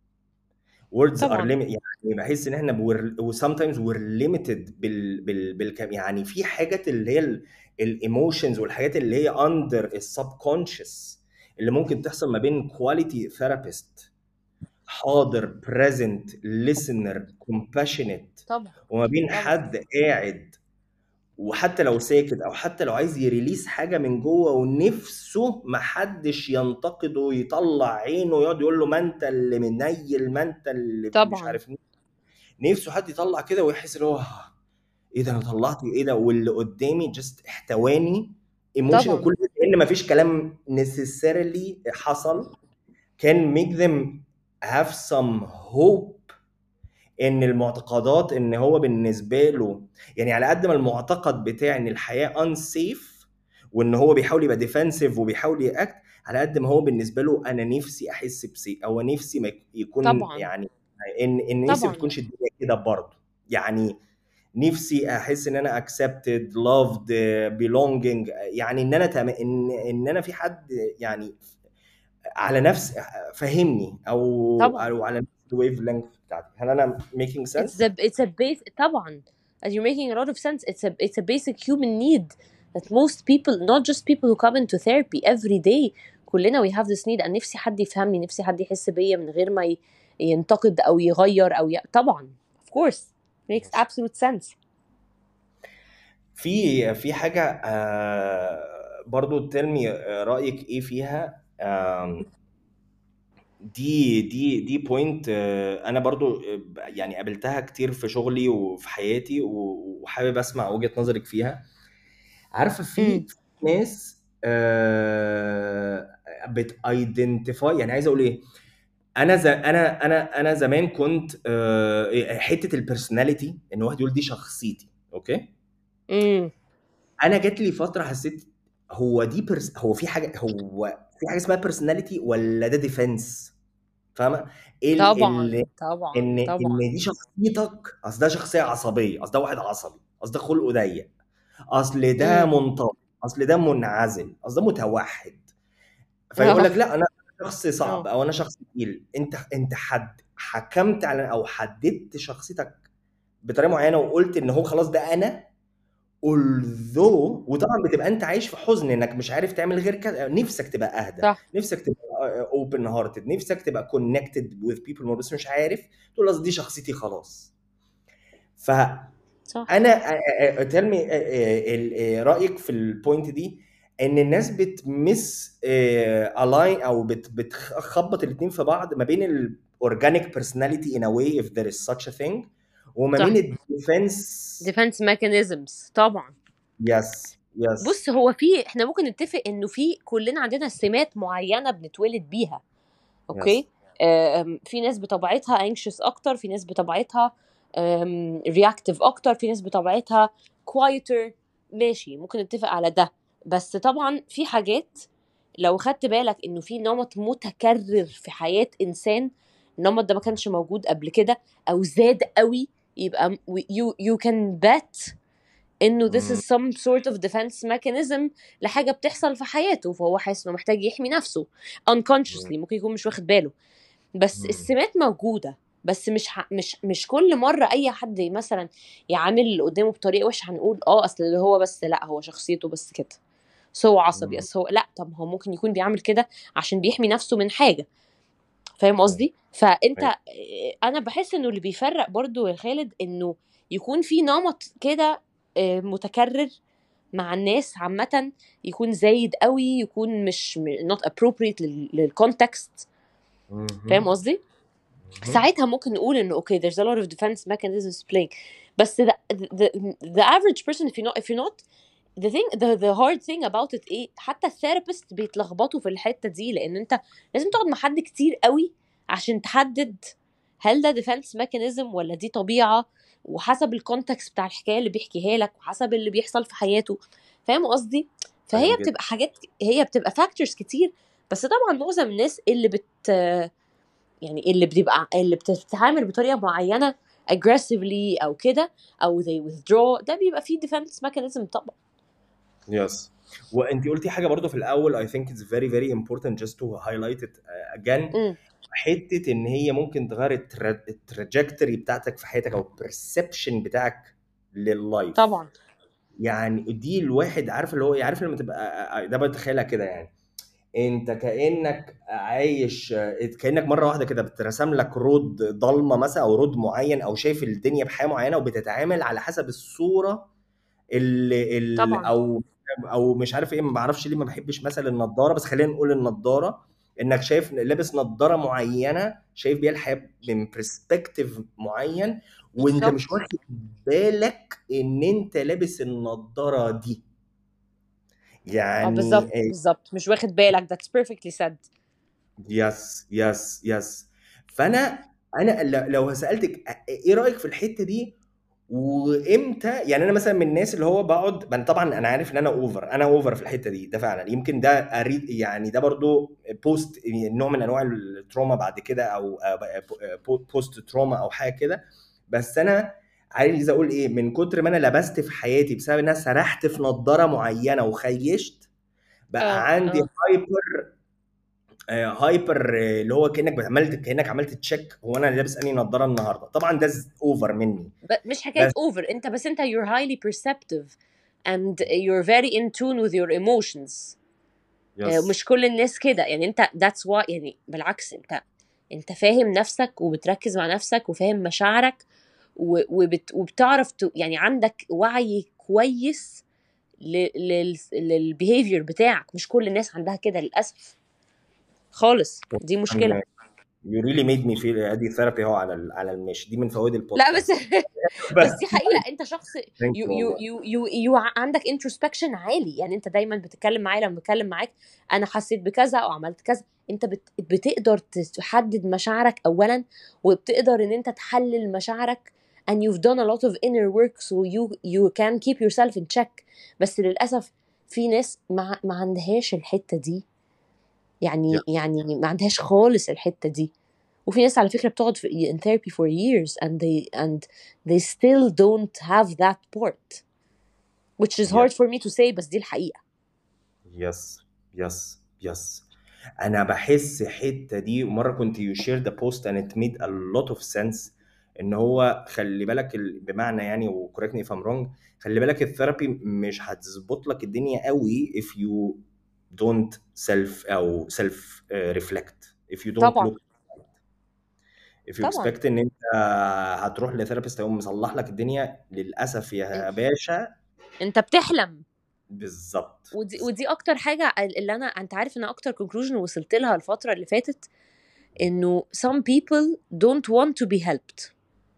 words are طبعا limited يعني بحس ان احنا بور... و sometimes we're limited بال... بال... بال... يعني في حاجات اللي هي الايموشنز والحاجات اللي هي under السبكونشس اللي ممكن تحصل ما بين كواليتي ثيرابيست حاضر present listener compassionate طبعا وما بين طبعا حد قاعد وحتى لو ساكت او حتى لو عايز يريليس حاجه من جوه ونفسه محدش ينتقده ويطلع عينه ويقعد يقول له ما انت اللي منيل ما انت اللي مش طبعا عارف مين نفسه حد يطلع كده ويحس اللي هو ايه ده انا طلعت ايه ده واللي قدامي جست احتواني ايموشن طبعا وكل ده لان مفيش كلام necessarily حصل كان make them have some hope ان المعتقدات ان هو بالنسبه له يعني على قد ما المعتقد بتاع ان الحياه unsafe وان هو بيحاول يبقى ديفensive وبيحاول يأكت على قد ما هو بالنسبه له انا نفسي احس بسي او نفسي ما يك- يكون طبعا يعني ان ان نفسي ما طبعا تكونش الدنيا كده برضه يعني نفسي احس ان انا accepted loved belonging يعني ان انا تم... ان ان انا في حد يعني على نفس فهمني او طبعا او على نفس الويف لينث بتاعتي هل انا making it's sense؟ a it's a base طبعا as you're making a lot of sense it's a it's a basic human need that most people not just people who come into therapy every day كلنا we have this need أنا نفسي حد يفهمني نفسي حد يحس بيا من غير ما ي- ينتقد أو يغير أو ي... طبعا of course makes Yes. absolute sense في في حاجة آه برضو تلمي رأيك ايه فيها آم، دي دي دي بوينت انا برضو آه، يعني قابلتها كتير في شغلي وفي حياتي و- وحابب اسمع وجهة نظرك فيها عارفة في امم ناس بتايدنتيفاي يعني عايز اقول ايه انا ز... انا انا انا زمان كنت آه، حته البرسوناليتي ان واحد يقول دي شخصيتي اوكي امم انا جات لي فتره حسيت هو دي برس... هو في حاجه هو في حاجه اسمها بيرسوناليتي ولا ده ديفense فاهمه ايه ال- طبعا ال- طبعا ان طبعا ان دي شخصيتك اصل ده شخصيه عصبيه اصل ده واحد عصبي اصل ده خلقه ضيق اصل ده امم منطوي اصل ده منعزل اصل ده متوحد فيقول لك لا انا شخص صعب اه او انا شخص تقيل انت انت حد حكمت على او حددت شخصيتك بطريقه معينه وقلت ان هو خلاص ده انا although وطبعا بتبقى انت عايش في حزن انك مش عارف تعمل غير كده نفسك تبقى اهدى صح نفسك تبقى open hearted نفسك تبقى connected with people more بس مش عارف تقول اصل دي شخصيتي خلاص فانا صح تلمي رايك في البوينت دي ان الناس بتمس الاين او بت- بتخبط الاثنين في بعض ما بين الاورجانيك بيرسوناليتي ان ا واي if there is such a thing وما صح بين الديفنس defense mechanisms طبعا يس يس بص هو في احنا ممكن نتفق انه في كلنا عندنا سمات معينه بنتولد بيها اوكي يس آم، في ناس بطبيعتها anxious اكتر في ناس بطبيعتها آم، reactive اكتر في ناس بطبيعتها quieter ماشي ممكن نتفق على ده بس طبعا في حاجات لو خدت بالك انه في نمط متكرر في حياة انسان النمط ده ما كانش موجود قبل كده او زاد قوي يبقى م- you you can bet انه this is some sort of defense mechanism لحاجه بتحصل في حياته فهو حاسس انه محتاج يحمي نفسه unconsciously ممكن يكون مش واخد باله بس مم. السمات موجوده بس مش ح... مش مش كل مره اي حد مثلا يعامل اللي قدامه بطريقه وحشه هنقول اه اصل اللي هو بس لا هو شخصيته بس كده بس هو عصبي مم. بس هو لا طب هو ممكن يكون بيعمل كده عشان بيحمي نفسه من حاجه فاهم قصدي فانت أيوة. انا بحس انه اللي بيفرق برضو يا خالد انه يكون في نمط كده آه، متكرر مع الناس عامة يكون زايد قوي يكون مش م- not appropriate لل- للcontext مهم. فاهم قصدي؟ مهم. ساعتها ممكن نقول انه okay there's a lot of defense mechanisms playing بس the, the, the average person if you're not if you're not the thing the, the hard thing about it ايه حتى الثيرابيست بيتلخبطوا في الحتة دي لان انت لازم تقعد مع حد كتير قوي عشان تحدد هل ده defense mechanism ولا دي طبيعة وحسب الكونتكست بتاع الحكاية اللي بيحكيها لك وحسب اللي بيحصل في حياته فاهم قصدي؟ فهي فاهم جدا. بتبقى حاجات هي بتبقى فاكتورز كتير بس طبعا معظم الناس اللي بت يعني اللي بتبقى اللي بتتعامل بطريقه معينه aggressively او كده او they withdraw ده بيبقى فيه defense mechanism طبعا يس وانت قلتي حاجه برضو في الاول I think it's very very important just to highlight it uh, again امم حته ان هي ممكن تغير التراجكتوري بتاعتك في حياتك او البرسبشن بتاعك لللايف طبعا يعني دي الواحد عارف اللي هو إيه، عارف لما تبقى ده بتخيلها كده يعني انت كانك عايش كانك مره واحده كده بترسم لك رود ضلمه مثلا او رود معين او شايف الدنيا بحياه معينه وبتتعامل على حسب الصوره اللي, اللي طبعا او او مش عارف ايه ما بعرفش ليه ما بحبش مثلا النضاره بس خلينا نقول النضاره انك شايف لابس نضاره معينه شايف بيها الحياه من برسبكتيف معين وانت بالظبط مش واخد بالك ان انت لابس النضاره دي اه يعني بالظبط بالظبط مش واخد بالك that's perfectly said يس يس يس فانا انا ل- لو سالتك ايه رايك في الحته دي وامتى يعني انا مثلا من الناس اللي هو بقعد أنا طبعا انا عارف ان انا اوفر انا اوفر في الحته دي ده فعلا يمكن ده اريد يعني ده برضو بوست نوع من انواع التروما بعد كده او بوست تروما او حاجه كده بس انا عايز اقول ايه من كتر ما انا لبست في حياتي بسبب ان انا سرحت في نضاره معينه وخيشت بقى اه عندي اه هايبر آه، هايبر آه، اللي هو كانك عملت كانك عملت تشيك هو انا لابس انهي نضاره النهارده طبعا ده اوفر مني ب- مش حكايه بس over انت بس انت you're highly perceptive and you're very in tune with your emotions آه، يس مش كل الناس كده يعني انت that's why يعني بالعكس انت انت فاهم نفسك وبتركز مع نفسك وفاهم مشاعرك و- وبت وبتعرف ت... يعني عندك وعي كويس للبيهيفير بتاعك مش كل الناس عندها كده للاسف خالص دي مشكله يو ريلي ميد مي فيل ادي ثيرابي اهو على ال- على المشي دي من فوائد لا البودكاست بس بس دي حقيقه انت شخص Thank يو you يو والله. يو يو يو عندك انتروسبكشن عالي يعني انت دايما بتتكلم معايا لما بتكلم معاك انا حسيت بكذا او عملت كذا انت بت بتقدر تحدد مشاعرك اولا وبتقدر ان انت تحلل مشاعرك and you've done a lot of inner work so you you can keep yourself in check بس للاسف في ناس ما, ما عندهاش الحته دي يعني Yeah. يعني ما عندهاش خالص الحته دي وفي ناس على فكره بتقعد في in therapy for years and they and they still don't have that part which is Yeah. hard for me to say بس دي الحقيقه يس يس يس انا بحس الحته دي ومره كنت يو شير ذا بوست and it made a lot of sense ان هو خلي بالك ال- بمعنى يعني وكوركتني if I'm wrong خلي بالك الثيرابي مش هتظبط لك الدنيا قوي if you don't self او self uh, reflect if you don't طبعا look if you طبعا expect ان انت هتروح لثيرابيست يقوم مصلح لك الدنيا للاسف يا باشا انت بتحلم بالظبط ودي ودي اكتر حاجه اللي انا انت عارف ان اكتر conclusion وصلت لها الفتره اللي فاتت انه some people don't want to be helped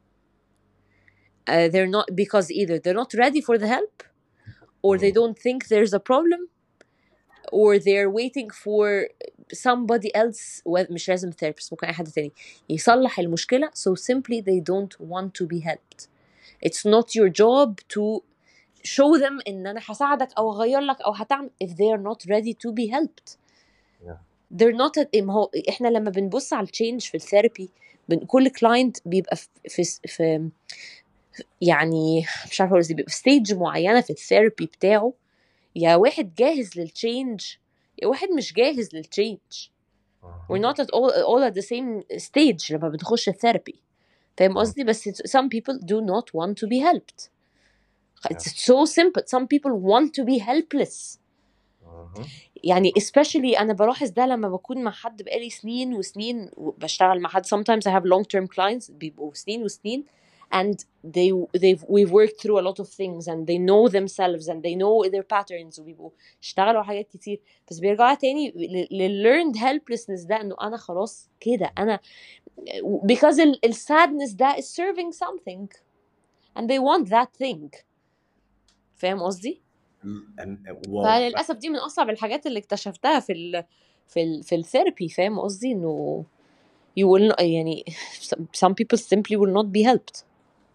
uh, they're not because either they're not ready for the help or they مم. don't think there's a problem or they're waiting for somebody else well, مش لازم therapist ممكن اي حد تاني يصلح المشكله so simply they don't want to be helped it's not your job to show them ان انا هساعدك او اغير لك او هتعمل if they are not ready to be helped Yeah. they're not a, ما هو احنا لما بنبص على التشينج في الثيرابي كل كلاينت بيبقى في, في, في يعني مش عارفه اقول ازاي بيبقى في ستيج معينه في الثيرابي بتاعه يا واحد جاهز للتشينج يا واحد مش جاهز للتشينج we're not at all all at the same stage لما بنخش الثيرابي فاهم مم. قصدي بس it's- some people do not want to be helped Yeah. it's so simple some people want to be helpless مهم. يعني especially انا بلاحظ ده لما بكون مع حد بقالي سنين وسنين بشتغل مع حد sometimes I have long term clients بيبقوا سنين وسنين and they they've we've worked through a lot of things and they know themselves and they know their patterns وبيبقوا اشتغلوا على حاجات كتير بس بيرجعوا تاني لل لل- learned helplessness ده انه انا خلاص كده انا because ال ال sadness ده is serving something and they want that thing فاهم قصدي؟ أم- واو فللاسف دي من اصعب الحاجات اللي اكتشفتها في ال في ال في الثيرابي فاهم قصدي انه you will not, يعني some people simply will not be helped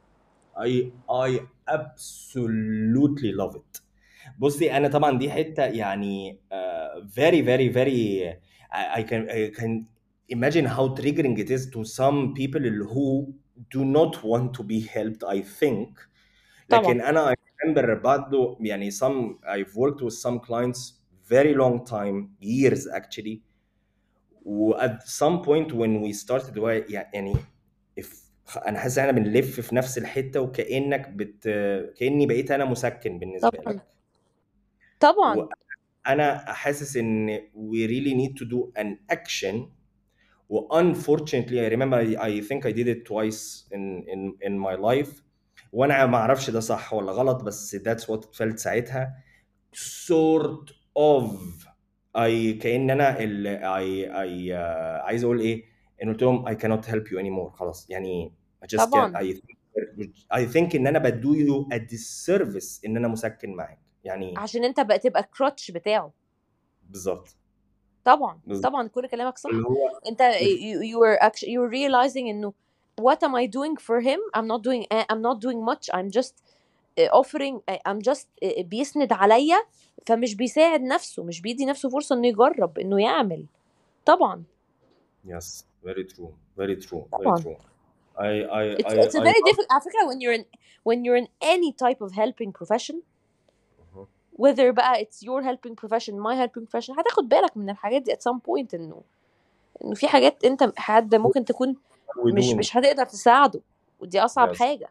I I absolutely love it بصي انا طبعا دي حته يعني uh, very very very I, I can I can imagine how triggering it is to some people who do not want to be helped I think طبعا لكن انا I remember برضه يعني some I've worked with some clients very long time years actually و at some point when we started هو يعني if انا حاسس ان احنا بنلف في نفس الحته وكانك بت كاني بقيت انا مسكن بالنسبه طبعا لك طبعا وانا حاسس ان we really need to do an action و unfortunately I remember I, I think I did it twice in in in my life وانا ما اعرفش ده صح ولا غلط بس that's what it felt ساعتها sort of I كأن انا ال I I uh, عايز اقول ايه ان قلت لهم I cannot help you anymore خلاص يعني I just can't طبعا I think, I think ان انا بدو you a disservice ان انا مسكن معاك يعني عشان انت بقى تبقى الكراتش بتاعه بالظبط طبعا بالظبط طبعا كل كلامك صح اللي هو انت you, you were actually you were realizing انه what am I doing for him I'm not doing I'm not doing much I'm just uh, offering uh, I'm just uh, بيسند عليا فمش بيساعد نفسه مش بيدي نفسه فرصة انه يجرب انه يعمل طبعا yes very true very true very طبعا true I I it's I it's a I very love difficult على فكرة when you're in when you're in any type of helping profession Mhm. whether بقى it's your helping profession my helping profession هتاخد بالك من الحاجات دي at some point انه انه في حاجات انت حد ممكن تكون what we مش doing مش هتقدر تساعده ودي اصعب yes حاجة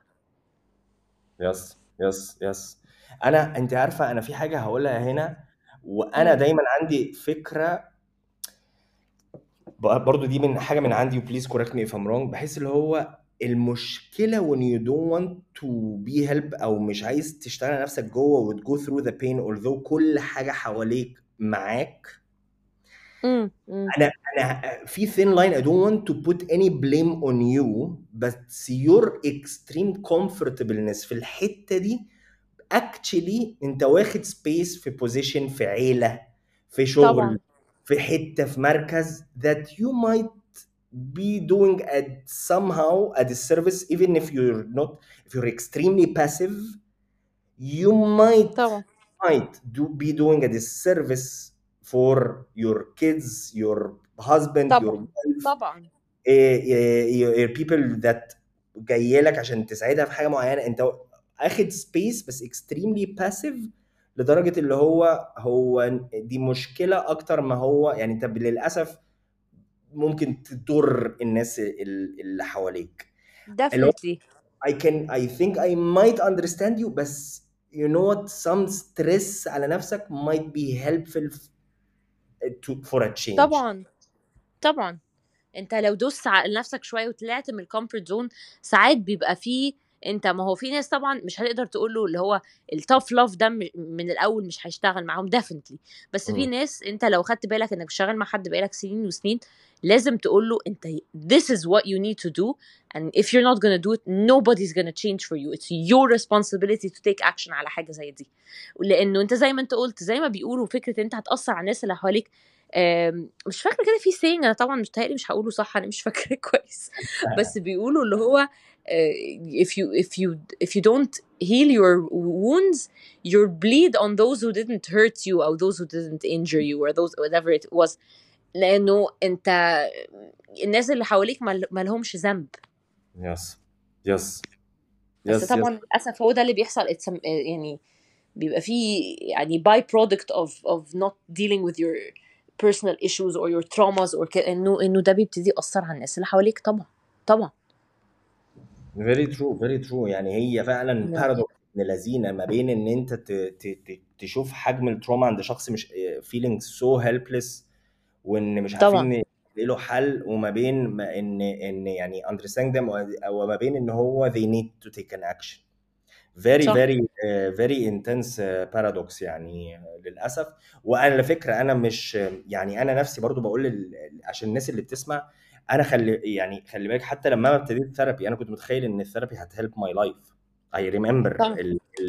يس يس يس انا انت عارفه انا في حاجه هقولها هنا وانا امم دايما عندي فكره ب- برضو دي من حاجه من عندي وبليز كوركت مي اف ام رونج بحس اللي هو المشكله when you don't want to be help او مش عايز تشتغل على نفسك جوه وتجو through the pain although كل حاجه حواليك معاك امم امم انا انا في thin line I don't want to put any blame on you بس your extreme comfortableness في الحته دي actually انت واخد space في position في عيله في طبعا شغل في حته في مركز that you might be doing at somehow a disservice even if you're not if you're extremely passive you might طبعا might do be doing a disservice for your kids your husband your طبعا wife طبعا eh, eh, eh, people that جايه لك عشان تساعدها في حاجه معينه انت اخد سبيس بس extremely passive لدرجه اللي هو هو دي مشكله اكتر ما هو يعني انت للاسف ممكن تضر الناس ال- اللي حواليك اللي هو definitely I can I think I might understand you بس you know what some stress على نفسك might be helpful to, for a change طبعا طبعا انت لو دوست على نفسك شويه وطلعت من الكومفورت زون ساعات بيبقى فيه انت ما هو في ناس طبعا مش هتقدر تقول له اللي هو التاف لاف ده م- من الاول مش هيشتغل معاهم ديفنتلي بس في مم. ناس انت لو خدت بالك انك بتشتغل مع حد بقالك سنين وسنين لازم تقول له انت this is what you need to do and if you're not gonna do it nobody's gonna change for you it's your responsibility to take action على حاجه زي دي لانه انت زي ما انت قلت زي ما بيقولوا فكره انت هتاثر على الناس اللي حواليك آم، مش فاكره كده في سينج انا طبعا مش متهيألي مش هقوله صح انا مش فاكره كويس بس بيقولوا اللي هو آه، if you if you if you don't heal your wounds you bleed on those who didn't hurt you or those who didn't injure you or those whatever it was لانه انت الناس اللي حواليك ما ما لهمش ذنب yes yes بس yes yes طبعا للاسف هو ده اللي بيحصل it's some- يعني بيبقى فيه يعني by product of of not dealing with your personal issues or your traumas or كده انه انه ده بيبتدي يأثر على الناس اللي حواليك طبعا طبعا فيري ترو فيري ترو يعني هي فعلا لا. بارادوكس ابن لذينه ما بين ان انت ت- ت- ت- تشوف حجم التروما عند شخص مش فيلينج سو هيلبلس وان مش طبعا عارفين يلاقي له حل وما بين ما ان ان يعني understand them وما بين ان هو they need to take an action very صح very uh, very intense uh, paradox يعني uh, للاسف وانا على فكره انا مش يعني انا نفسي برضو بقول لل... عشان الناس اللي بتسمع انا خلي يعني خلي بالك حتى لما انا ابتديت ثيرابي انا كنت متخيل ان الثيرابي هتهلب ماي لايف اي ريمبر طبعا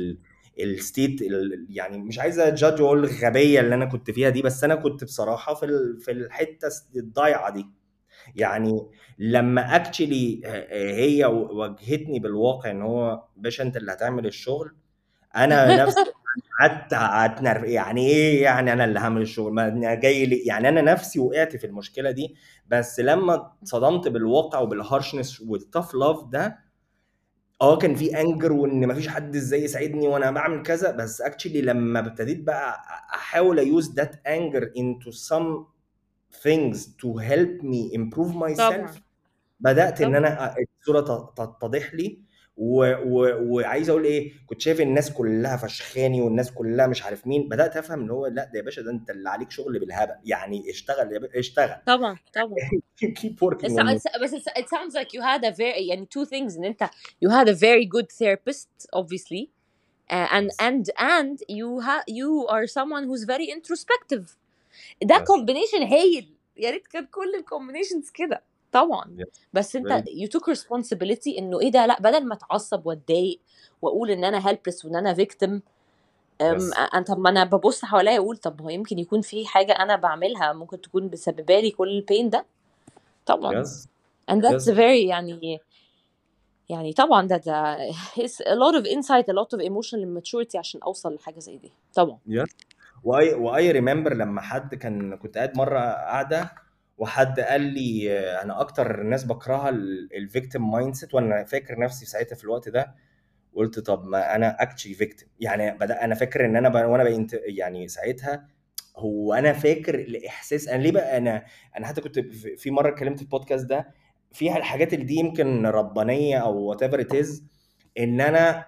الستيت يعني مش عايز اجادج واقول الغبيه اللي انا كنت فيها دي بس انا كنت بصراحه في ال- في الحته الضايعه دي يعني لما اكشلي هي واجهتني بالواقع ان هو باشا انت اللي هتعمل الشغل انا نفسي قعدت اتنرف يعني ايه يعني انا اللي هعمل الشغل ما أنا جاي لي يعني انا نفسي وقعت في المشكله دي بس لما اتصدمت بالواقع وبالهارشنس والتاف لاف ده اه كان في انجر وان مفيش حد ازاي يساعدني وانا بعمل كذا بس اكشلي لما ابتديت بقى احاول ايوز ذات انجر into some things to help me improve طبعا myself بدات ان طبعا انا الصوره ت- تتضح لي و... و... وعايز اقول ايه كنت شايف الناس كلها فشخاني والناس كلها مش عارف مين بدات افهم ان هو لا ده يا باشا ده انت اللي عليك شغل بالهبل يعني اشتغل يا باشا اشتغل طبعا طبعا keep working It's, on you it's, but it's, it sounds like you had a very يعني two things ان انت you had a very good therapist obviously uh, and yes and and you ha you are someone who's very introspective ده yes combination هايل يا ريت كان كل الكومبينيشنز كده طبعا yes بس very انت you took responsibility انه ايه ده لا بدل ما اتعصب واتضايق واقول ان انا helpless وان انا victim أم yes أ- طب ما انا ببص حواليا اقول طب هو يمكن يكون في حاجه انا بعملها ممكن تكون مسببه لي كل البين ده طبعا yes and that's yes very يعني يعني طبعا ده ده it's a lot of insight a lot of emotional maturity عشان اوصل لحاجه زي دي طبعا yes واي واي ريمبر لما حد كان كنت قاعد مره قاعده وحد قال لي آه، انا اكتر ناس بكرهها الفيكتيم مايند سيت وانا فاكر نفسي ساعتها في الوقت ده قلت طب ما انا اكشلي فيكتيم يعني بدا انا فاكر ان انا ب... وانا بقيت يعني ساعتها هو انا فاكر الاحساس انا ليه بقى انا انا حتى كنت في في مره اتكلمت في البودكاست ده فيها الحاجات اللي دي يمكن ربانيه او وات ايفر ات از ان انا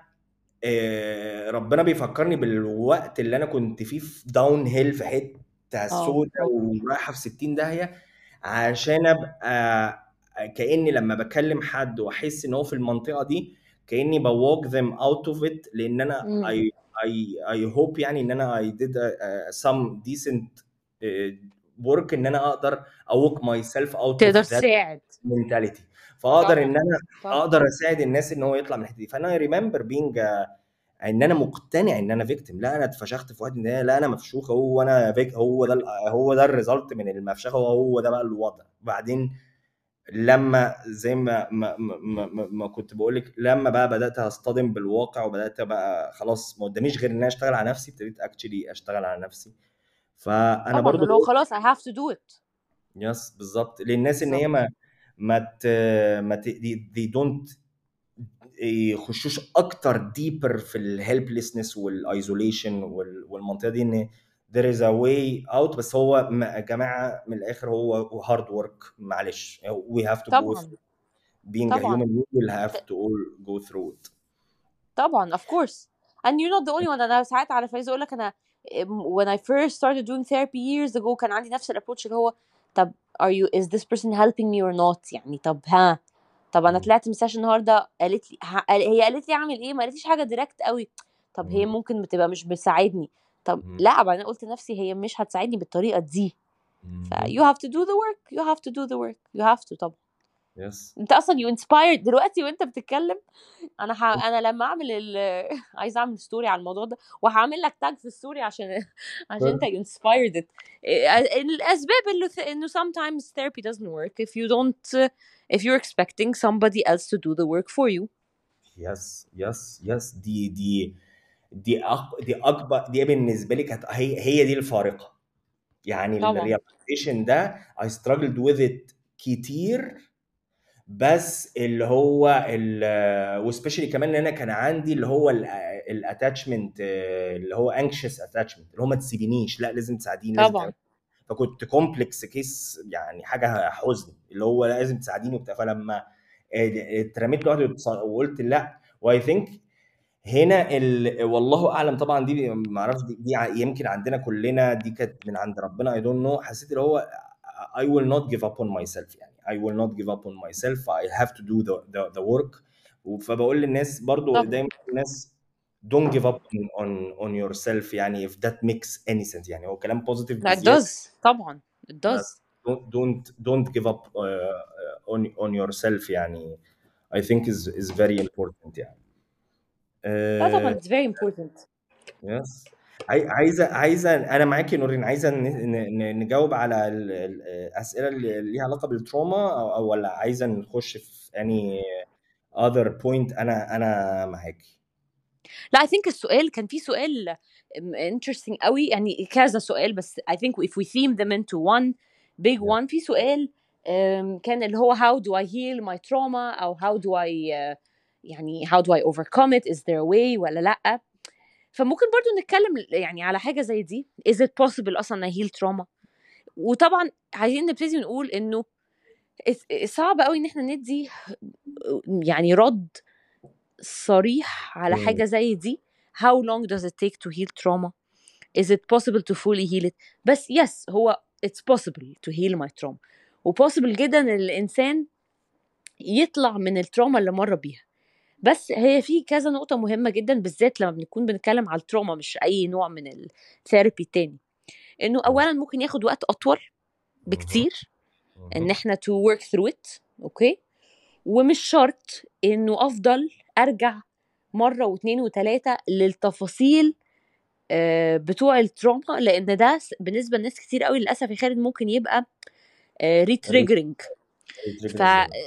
آه، ربنا بيفكرني بالوقت اللي انا كنت فيه في داون هيل في حته اه سودة ورايحه في 60 داهيه عشان ابقى كاني لما بكلم حد واحس ان هو في المنطقه دي كاني بوك them out of it لان انا مم. I I I hope يعني ان انا I did a, a, some decent uh, work ان انا اقدر اوك myself out تقدر of that تساعد mentality فاقدر ان طبعا انا طبعا اقدر اساعد الناس ان هو يطلع من الحته دي فانا ريمبر بينج ان انا مقتنع ان انا فيكتيم لا انا اتفشخت في وقت ان لا انا مفشوخ هو انا فيك هو ده ال- هو ده الريزلت من المفشخه وهو ده بقى الوضع بعدين لما زي ما ما, ما, ما, ما كنت بقول لك لما بقى بدات اصطدم بالواقع وبدات بقى خلاص ما قداميش غير ان انا اشتغل على نفسي ابتديت اكشلي اشتغل على نفسي فانا طبعا برضو اللي هو خلاص I have to do it يس بالظبط للناس ان هي بالظبط ما ما ت ما ت they don't يخشوش اكتر ديبر في الهيلبلسنس والايزوليشن والمنطقه دي ان there is a way out بس هو م- يا جماعه من الاخر هو هارد ورك معلش we have to go طبعا through being a طبعا human we will have to all go through it طبعا of course and you're not the only one انا ساعات عارف عايزه اقول لك انا um, when I first started doing therapy years ago كان عندي نفس الابروتش اللي هو طب are you is this person helping me or not يعني طب ها طب انا مم. طلعت من السيشن النهارده قالت لي ه- هي قالت لي اعمل ايه ما قالتليش حاجه دايركت قوي طب هي مم. ممكن بتبقى مش بتساعدني طب مم. لا بعدين قلت لنفسي هي مش هتساعدني بالطريقه دي ف مم. you have to do the work you have to do the work you have to طبعا yes انت اصلا you inspired دلوقتي وانت بتتكلم انا ح... انا لما اعمل ال... عايزه اعمل ستوري على الموضوع ده وهعمل لك تاج في الستوري عشان عشان انت you inspired it إيه، الاسباب اللي ث... انه sometimes therapy doesn't work if you don't if you're expecting somebody else to do the work for you يس يس يس دي دي دي أق... دي اكبر دي بالنسبه لي كانت هي هي دي الفارقه يعني طبعا الريابيليشن ده I struggled with it كتير بس اللي هو ال وسبيشالي كمان ان انا كان عندي اللي هو الاتاتشمنت اللي هو انكشس اتاتشمنت اللي هو ما تسيبينيش لا لازم تساعديني لازم طبعا تعملي فكنت كومبلكس كيس يعني حاجه حزن اللي هو لازم تساعديني وبتاع فلما آه، اترميت لوحدي وتص- وقلت لا واي ثينك هنا ال... والله اعلم طبعا دي ما اعرفش دي, دي ع- يمكن عندنا كلنا دي كانت من عند ربنا اي دونت نو حسيت اللي هو I will not give up on myself يعني I will not give up on myself I have to do the the, the work فبقول للناس برضو طبعا دايما الناس don't give up on on, on yourself يعني if that makes any sense يعني هو كلام بوزيتيف لا it بزياده does طبعا it does don't don't don't give up uh, on on yourself يعني I think is is very important يعني لا طبعا uh, it's very important يس عاي- عايزه عايزه انا معاكي يا نورين عايزه ن- ن- ن- نجاوب على ال- ال- الاسئله اللي ليها علاقه بالتروما او أو ولا عايزه نخش في اني other point انا انا معاكي لا I think السؤال كان في سؤال um, interesting قوي يعني كذا سؤال بس I think if we theme them into one big Yeah. one في سؤال um, كان اللي هو how do I heal my trauma أو how do I uh, يعني how do I overcome it is there a way ولا لأ فممكن برضو نتكلم يعني على حاجة زي دي is it possible أصلا أن heal trauma وطبعا عايزين نبتدي نقول إنه it's- صعب قوي إن احنا ندي يعني رد صريح على مم. حاجة زي دي how long does it take to heal trauma is it possible to fully heal it بس yes هو it's possible to heal my trauma وبوسيبل جدا ان الانسان يطلع من التروما اللي مر بيها بس هي في كذا نقطة مهمة جدا بالذات لما بنكون بنتكلم على التروما مش أي نوع من الثيرابي التاني إنه أولا ممكن ياخد وقت أطول بكتير إن إحنا to work through it أوكي ومش شرط إنه أفضل أرجع مرة واتنين وتلاتة للتفاصيل آه، بتوع التروما لأن ده س- بالنسبة لناس كتير قوي للأسف يا خالد ممكن يبقى ريتريجرنج ف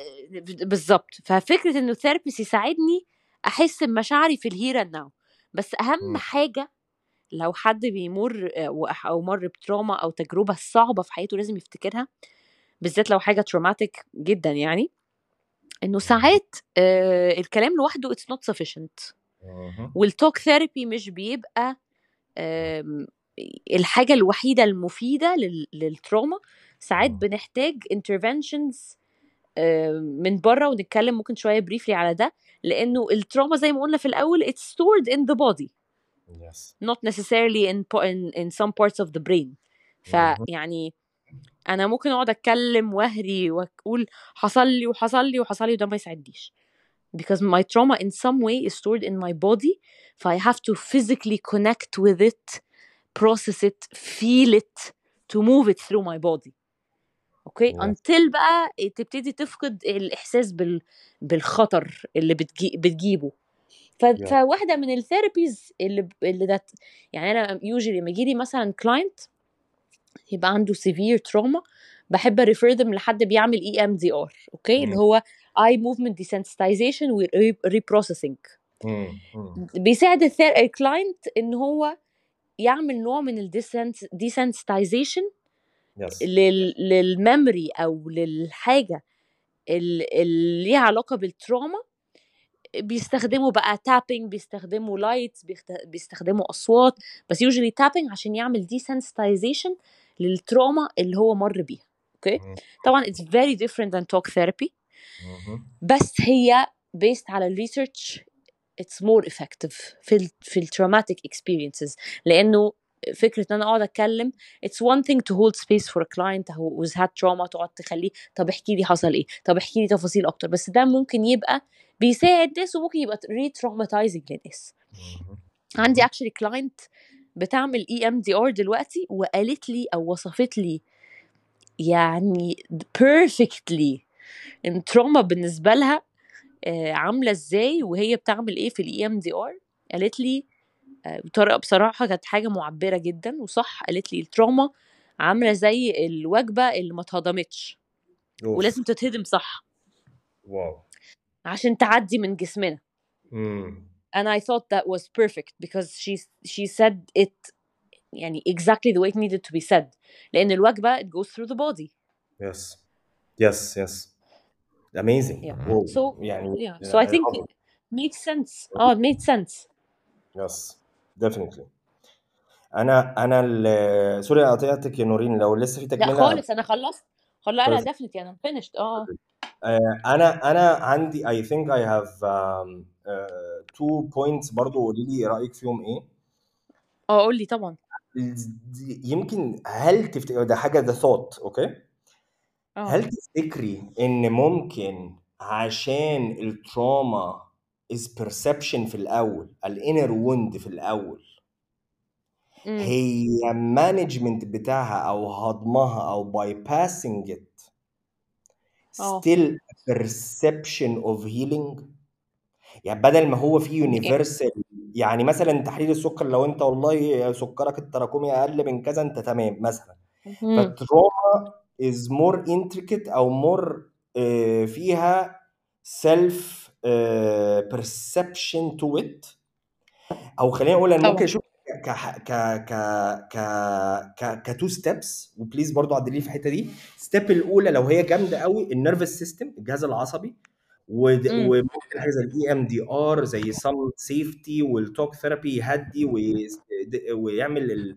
بالظبط ففكره انه الثيرابيست يساعدني احس بمشاعري في الهير اند ناو بس اهم مم. حاجه لو حد بيمر آه، او مر بتروما او تجربه صعبه في حياته لازم يفتكرها بالذات لو حاجه تروماتيك جدا يعني انه ساعات آه الكلام لوحده اتس نوت sufficient والتوك ثيرابي مش بيبقى آم، الحاجه الوحيده المفيده لل- للتروما ساعات مم. بنحتاج interventions آه، من بره ونتكلم ممكن شويه بريفلي على ده لانه التروما زي ما قلنا في الاول it's stored in the body يس not necessarily in po- in, in some parts of the brain فيعني انا ممكن اقعد اتكلم واهري واقول حصل لي وحصل لي وحصل لي وده ما يساعدنيش because my trauma in some way is stored in my body ف I have to physically connect with it process it feel it to move it through my body اوكي Yeah. until بقى تبتدي تفقد الاحساس بال... بالخطر اللي بتجي... بتجيبه ف... Yeah. فواحده من الثيرابيز اللي ب- اللي ده يعني انا يوجولي لما يجي لي مثلا كلاينت يبقى عنده severe trauma بحب اريفير them لحد بيعمل اي ام دي ار اوكي اللي مم. هو اي موفمنت desensitization و reprocessing مم. مم. بيساعد الثير- الكلاينت ان هو يعمل نوع من الديسنس desensitization يس لل... للميموري او للحاجه ال- اللي ليها علاقه بالتروما بيستخدموا بقى تابينج بيستخدموا لايتس بيستخدموا اصوات بس يوجولي تابينج عشان يعمل desensitization للتروما اللي هو مر بيها اوكي مم. طبعا it's very different than talk therapy مم. بس هي based على الريسيرش it's more effective في ال في التروماتيك experiences لانه فكره ان انا اقعد اتكلم it's one thing to hold space for a client who has had trauma تقعد تخليه طب احكي لي حصل ايه طب احكي لي تفاصيل اكتر بس ده ممكن يبقى بيساعد ناس وممكن يبقى re traumatizing للناس مم. عندي actually client بتعمل اي ام دي ار دلوقتي وقالت لي او وصفت لي يعني perfectly ان التروما بالنسبه لها آه، عامله ازاي وهي بتعمل ايه في الاي ام دي ار قالت لي آه، بطريقه بصراحه كانت حاجه معبره جدا وصح قالت لي التروما عامله زي الوجبه اللي ما اتهضمتش أوف. ولازم تتهضم صح واو عشان تعدي من جسمنا مم. and I thought that was perfect because she she said it يعني exactly the way it needed to be said لأن الوجبة it goes through the body Yes. Yes, yes. Amazing. Yeah. Wow. So- يعني yeah so I think love it makes sense oh it made sense Yes. Definitely. انا انا ال- سوري قطعتك يا نورين لو لسه في لا تكمله خالص أنا خلصت خلاص لا Perfect. definitely أنا finished اه آه، انا انا عندي I think I have um, uh, two points برضو قولي لي رايك فيهم ايه اه قول لي طبعا يمكن هل تفتكر ده حاجه ده ثوت اوكي اه هل تفتكري ان ممكن عشان التراما is perception في الاول الانر ووند في الاول امم هي مانجمنت بتاعها او هضمها او باي passing it اه still perception of healing يعني بدل ما هو في يونيفرسال يعني مثلا تحليل السكر لو انت والله سكرك التراكمي اقل من كذا انت تمام مثلا امم فالتروما is more intricate او more آه، فيها self آه، perception to it او خلينا نقول انا ممكن طبعا اشوف ك ك ك ك ك كتو ستيبس وبليز برضو عدلي في الحته دي ستيب الاولى لو هي جامده قوي النيرفس سيستم الجهاز العصبي ود- امم وممكن حاجه زي الاي ام دي ار زي سم سيفتي والتوك ثيرابي يهدي وي- ويعمل ال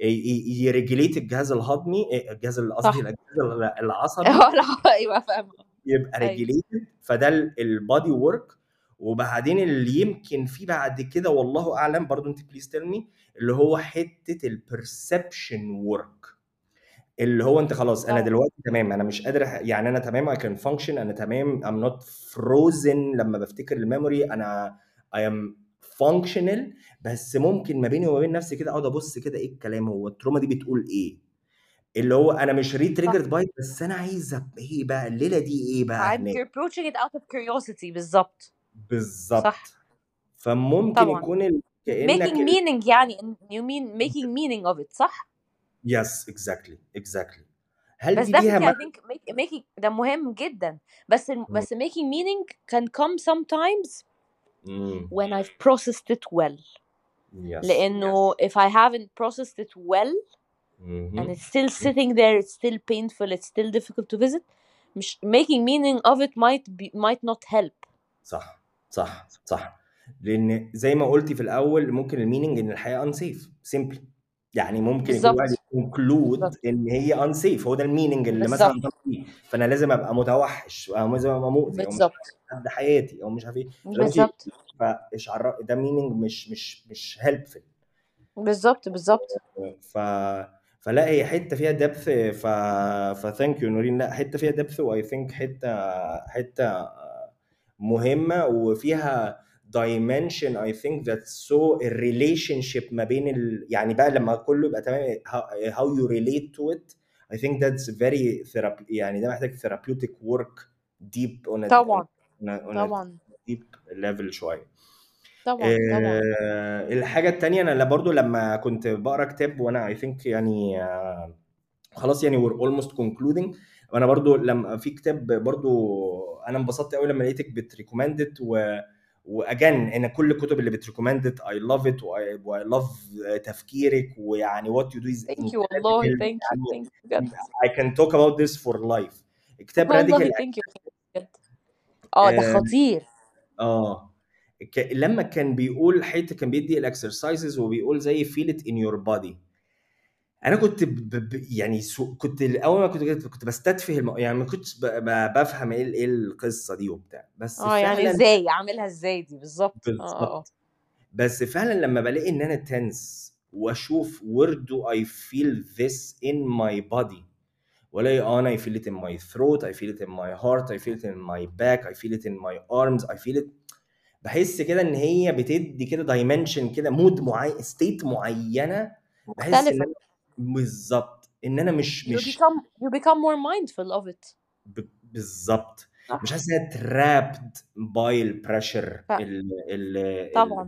يريجليت الجهاز الهضمي الجهاز ال- صح قصدي الجهاز العصبي اه لا ايوه فاهمه يبقى ايوه ريجليتد فده البادي ورك وبعدين اللي يمكن فيه بعد كده والله اعلم برضو انت بليز تيل مي اللي هو حته البرسبشن ورك اللي هو انت خلاص انا اه دلوقتي تمام انا مش قادر أح- يعني انا تمام I can function انا تمام I'm not frozen لما بفتكر الميموري انا I am functional بس ممكن ما بيني وما بين نفسي كده اقعد ابص كده ايه الكلام هو التروما دي بتقول ايه اللي هو انا مش ري صح تريجرد باي بس انا عايز أب- ايه بقى الليله دي ايه بقى I'm هناك approaching it out of curiosity بالظبط صح بالظبط فممكن طبعا يكون ال- making كانك ال... meaning يعني you mean making meaning of it صح يس اكزاكتلي اكزاكتلي هل بس دي ليها definitely I معنى؟ think make, making ده مهم جدا بس ال- بس making meaning can come sometimes امم when I've processed it well يس لأنه if I haven't processed it well and مهم. it's still sitting there it's still painful it's still difficult to visit مش making meaning of it might be might not help صح صح صح لان زي ما قلتي في الاول ممكن الميننج ان الحياه انسيف سيمبلي يعني ممكن يكون واحد بالظبط كونكلود بالظبط ان هي انسيف هو ده الميننج اللي مثلا بالظبط طلع فيه فانا لازم ابقى متوحش او لازم ابقى مؤذي او مش بالظبط قد حياتي او مش عارف ايه فلو انت بالظبط فايش عرف ده ميننج مش مش مش هيلبفل بالظبط بالظبط ف فلا هي حته فيها دبث ف فثانك يو نورين لا حته فيها دبث واي ثينك حته حته مهمه وفيها dimension I think that's so a relationship ما بين ال... يعني بقى لما كله يبقى تمام how, how you relate to it I think that's very therapy يعني ده محتاج therapeutic work deep on a, طبعا on a, on a طبعا deep level شويه طبعا طبعا آه، الحاجة التانية أنا برضو لما كنت بقرا كتاب وأنا I think يعني آه، خلاص يعني we're almost concluding وأنا برضو لما في كتاب برضو أنا انبسطت قوي لما لقيتك بتريكومندت و واجان ان كل الكتب اللي بتريكومندت I love it و I, و I love تفكيرك ويعني what you do is thank you والله incredible thank you يعني thank you بجد I can talk about this for life كتاب والله راديكال thank you بجد اه ده آه، خطير اه ك... لما كان بيقول حته كان بيدي الاكسرسايزز وبيقول زي فيل ات ان يور بادي انا كنت ب... ب... يعني سو... كنت اول ما كنت كده كنت بستتفه الم... يعني ما كنتش ب... ب... بفهم ايه ايه القصه دي وبتاع بس اه يعني فعلا ازاي اعملها ازاي دي بالظبط اه اه بالظبط بس فعلا لما بلاقي ان انا تنس واشوف where do I feel this in my body والاقي اه انا I feel it in my throat I feel it in my heart I feel it in my back I feel it in my arms I feel it بحس كده ان هي بتدي كده دايمنشن كده مود معين ستيت معينه بحس ان مختلفة انا بالظبط ان انا مش you مش become you become more mindful of it ب- بالظبط صح مش حاسس ان انا ترابد باي البريشر ف- ال ال طبعا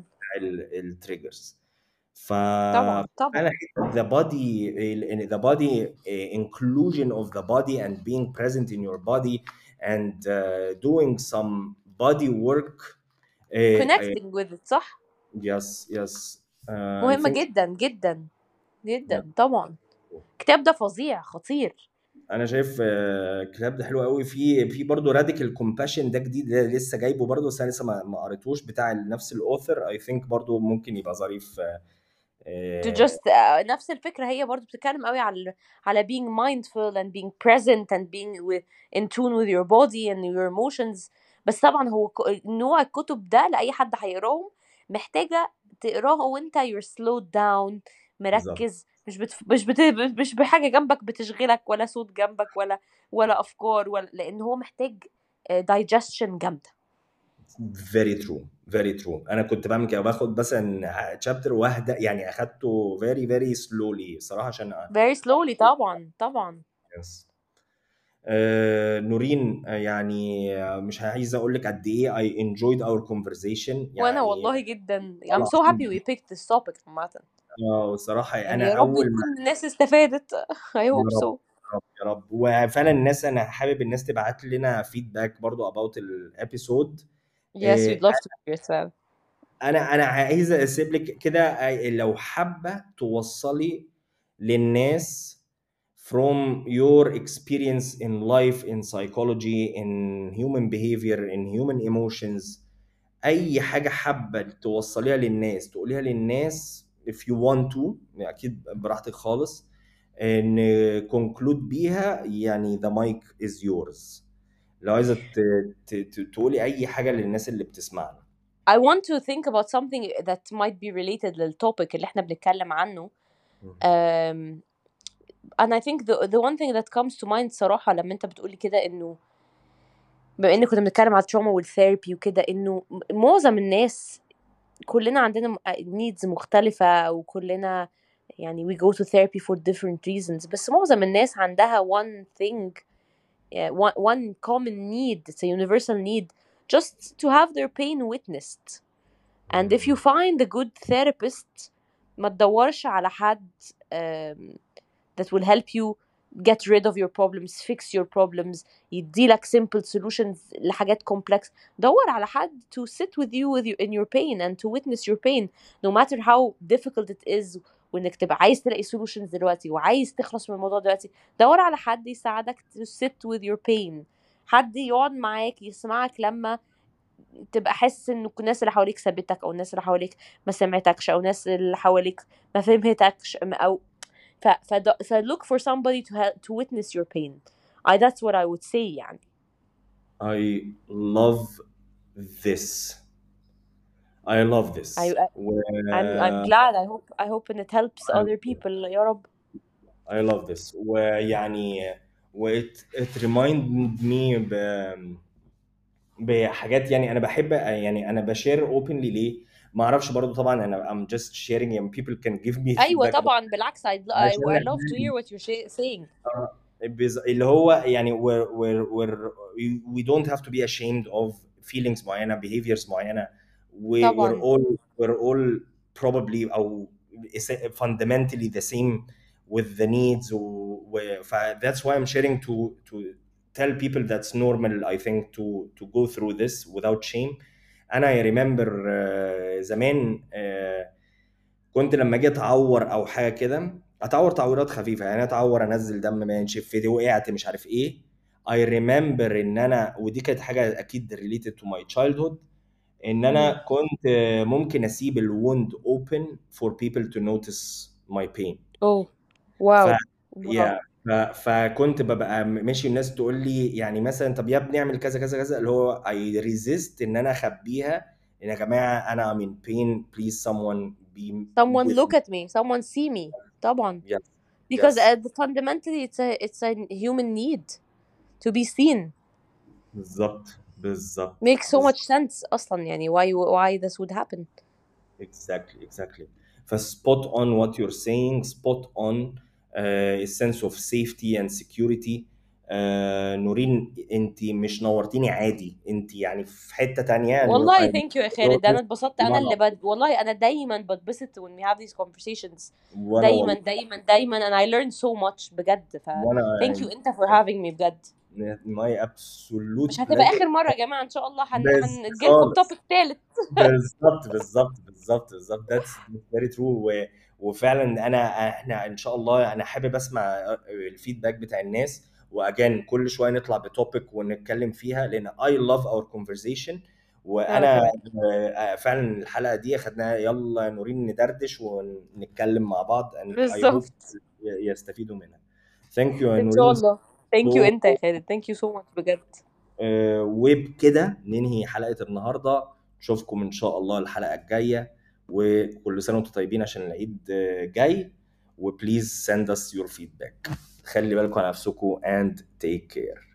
التريجرز ف طبعا طبعا فعلا the body ال- the body uh, inclusion of the body and being present in your body and uh, doing some body work uh, I- connecting with it صح yes yes uh, I مهمة think جدا جدا yeah. جدا طبعا الكتاب ده فظيع خطير انا شايف آه، الكتاب ده حلو قوي في في برضه راديكال كومباشن ده جديد ده لسه جايبه برضه بس انا لسه ما ما قريتوش بتاع نفس الاوثر اي ثينك برضه ممكن يبقى ظريف آه، to آه، just uh, نفس الفكرة هي برضو بتتكلم قوي على على being mindful and being present and being with, in tune with your body and your emotions بس طبعا هو ك- نوع الكتب ده لأي حد هيقراهم محتاجة تقراها وانت you're slowed down بالظبط مركز مش بت... مش بت... مش بحاجة جنبك بتشغلك ولا صوت جنبك ولا ولا أفكار ولا لأن هو محتاج آه، digestion جامدة very true very true انا كنت بعمل كده باخد مثلا تشابتر واحده يعني اخدته very very slowly صراحه عشان very slowly طبعا طبعا Yes. آه، نورين آه، يعني آه، مش عايز اقول لك قد ايه I enjoyed our conversation وانا يعني والله جدا I'm so happy we picked this topic عامة اه صراحه يعني انا يا رب اول ما يكون الناس استفادت I يا hope رب so يا رب يا رب وفعلا الناس انا حابب الناس تبعت لنا فيدباك برضو about الابيسود yes we'd love to hear it فعلا انا انا عايز اسيب لك كده آه، لو حابه توصلي للناس from your experience in life in psychology in human behavior in human emotions اي حاجه حابه توصليها للناس تقوليها للناس if you want to اكيد براحتك خالص ان conclude بيها يعني the mic is yours لو عايزه ت- ت- ت- تقولي اي حاجه للناس اللي بتسمعنا I want to think about something that might be related للتوبيك اللي احنا بنتكلم عنه um, and I think the, the one thing that comes to mind صراحة لما انت بتقولي كده انه بما ان كنا بنتكلم على التروما والثيرابي وكده انه م- معظم الناس كلنا عندنا م- needs مختلفة وكلنا يعني we go to therapy for different reasons بس معظم الناس عندها one thing yeah, one, one common need it's a universal need just to have their pain witnessed and if you find a good therapist ما تدورش على حد um, that will help you get rid of your problems fix your problems يديلك simple solutions لحاجات complex دور على حد to sit with you with you in your pain and to witness your pain no matter how difficult it is وانك تبقى عايز تلاقي solutions دلوقتي وعايز تخلص من الموضوع دلوقتي دور على حد يساعدك to sit with your pain حد يقعد معاك يسمعك لما تبقى حاسس ان الناس اللي حواليك سابتك او الناس اللي حواليك ما سمعتكش او الناس اللي حواليك ما فهمتكش او ف ف ف look for somebody to help to witness your pain I that's what I would say يعني I love this I love this I, I و... I'm I'm glad I hope I hope and it helps other people يا رب I love this ويعني و it, it remind me ب... بحاجات يعني انا بحب يعني انا بشير openly ليه ما اعرفش برضو طبعا انا I'm just sharing and people can give me ايوه feedback طبعا بالعكس I, I, عشان I love to hear what you're sh- saying بز- اللي هو يعني we're, we're, we're, we don't have to be ashamed of feelings معينة behaviors معينة we, we're طبعا all we're all probably أو fundamentally the same with the needs و, و ف that's why I'm sharing to to tell people that's normal I think to to go through this without shame أنا I remember uh, زمان uh, كنت لما اجي اتعور او حاجه كده اتعور تعويرات خفيفه يعني اتعور انزل دم ما ينشف في ايدي وقعت مش عارف ايه اي ريمبر ان انا ودي كانت حاجه اكيد ريليتد تو ماي تشايلد هود ان انا مم. كنت ممكن اسيب الوند اوبن فور بيبل تو نوتس ماي بين اوه ف واو واو يا ف... فكنت ببقى ماشي الناس تقول لي يعني مثلا طب يا ابني اعمل كذا كذا كذا اللي هو اي ريزيست ان انا اخبيها ان يا جماعه انا I'm in pain please someone be someone with look me at me someone see me طبعا yes because yes uh, fundamentally it's a it's a human need to be seen بالظبط بالظبط makes so بالظبط much sense اصلا يعني why why this would happen exactly exactly فspot on what you're saying spot on uh, a sense of safety and security uh, نورين انت مش نورتيني عادي انت يعني في حتة تانية نور والله thank you يا خالد انا اتبسطت انا لا اللي لا بد... والله انا دايما بتبسط when we have these conversations وانا دايما والله دايما دايما and I learn so much بجد ف وانا thank you انت for having me بجد my absolute مش هتبقى pleasure اخر مره يا جماعه ان شاء الله هن... بس هنجيلكم خالص توبيك تالت بالظبط بالظبط بالظبط بالظبط that's very true و... وفعلا انا احنا ان شاء الله انا حابب اسمع الفيدباك بتاع الناس واجان كل شويه نطلع بتوبيك ونتكلم فيها لان I love our conversation وانا كمان آه، فعلا الحلقه دي اخدناها يلا يا نورين ندردش ونتكلم مع بعض and I hope بالظبط يستفيدوا منها thank you يا ان شاء نورين الله ثانك يو so انت يا خالد ثانك يو سو ماتش بجد آه، وبكده ننهي حلقه النهارده نشوفكم ان شاء الله الحلقه الجايه وكل سنه وانتم طيبين عشان العيد آه، جاي وبليز send us your feedback خلي بالكم على نفسكم and take care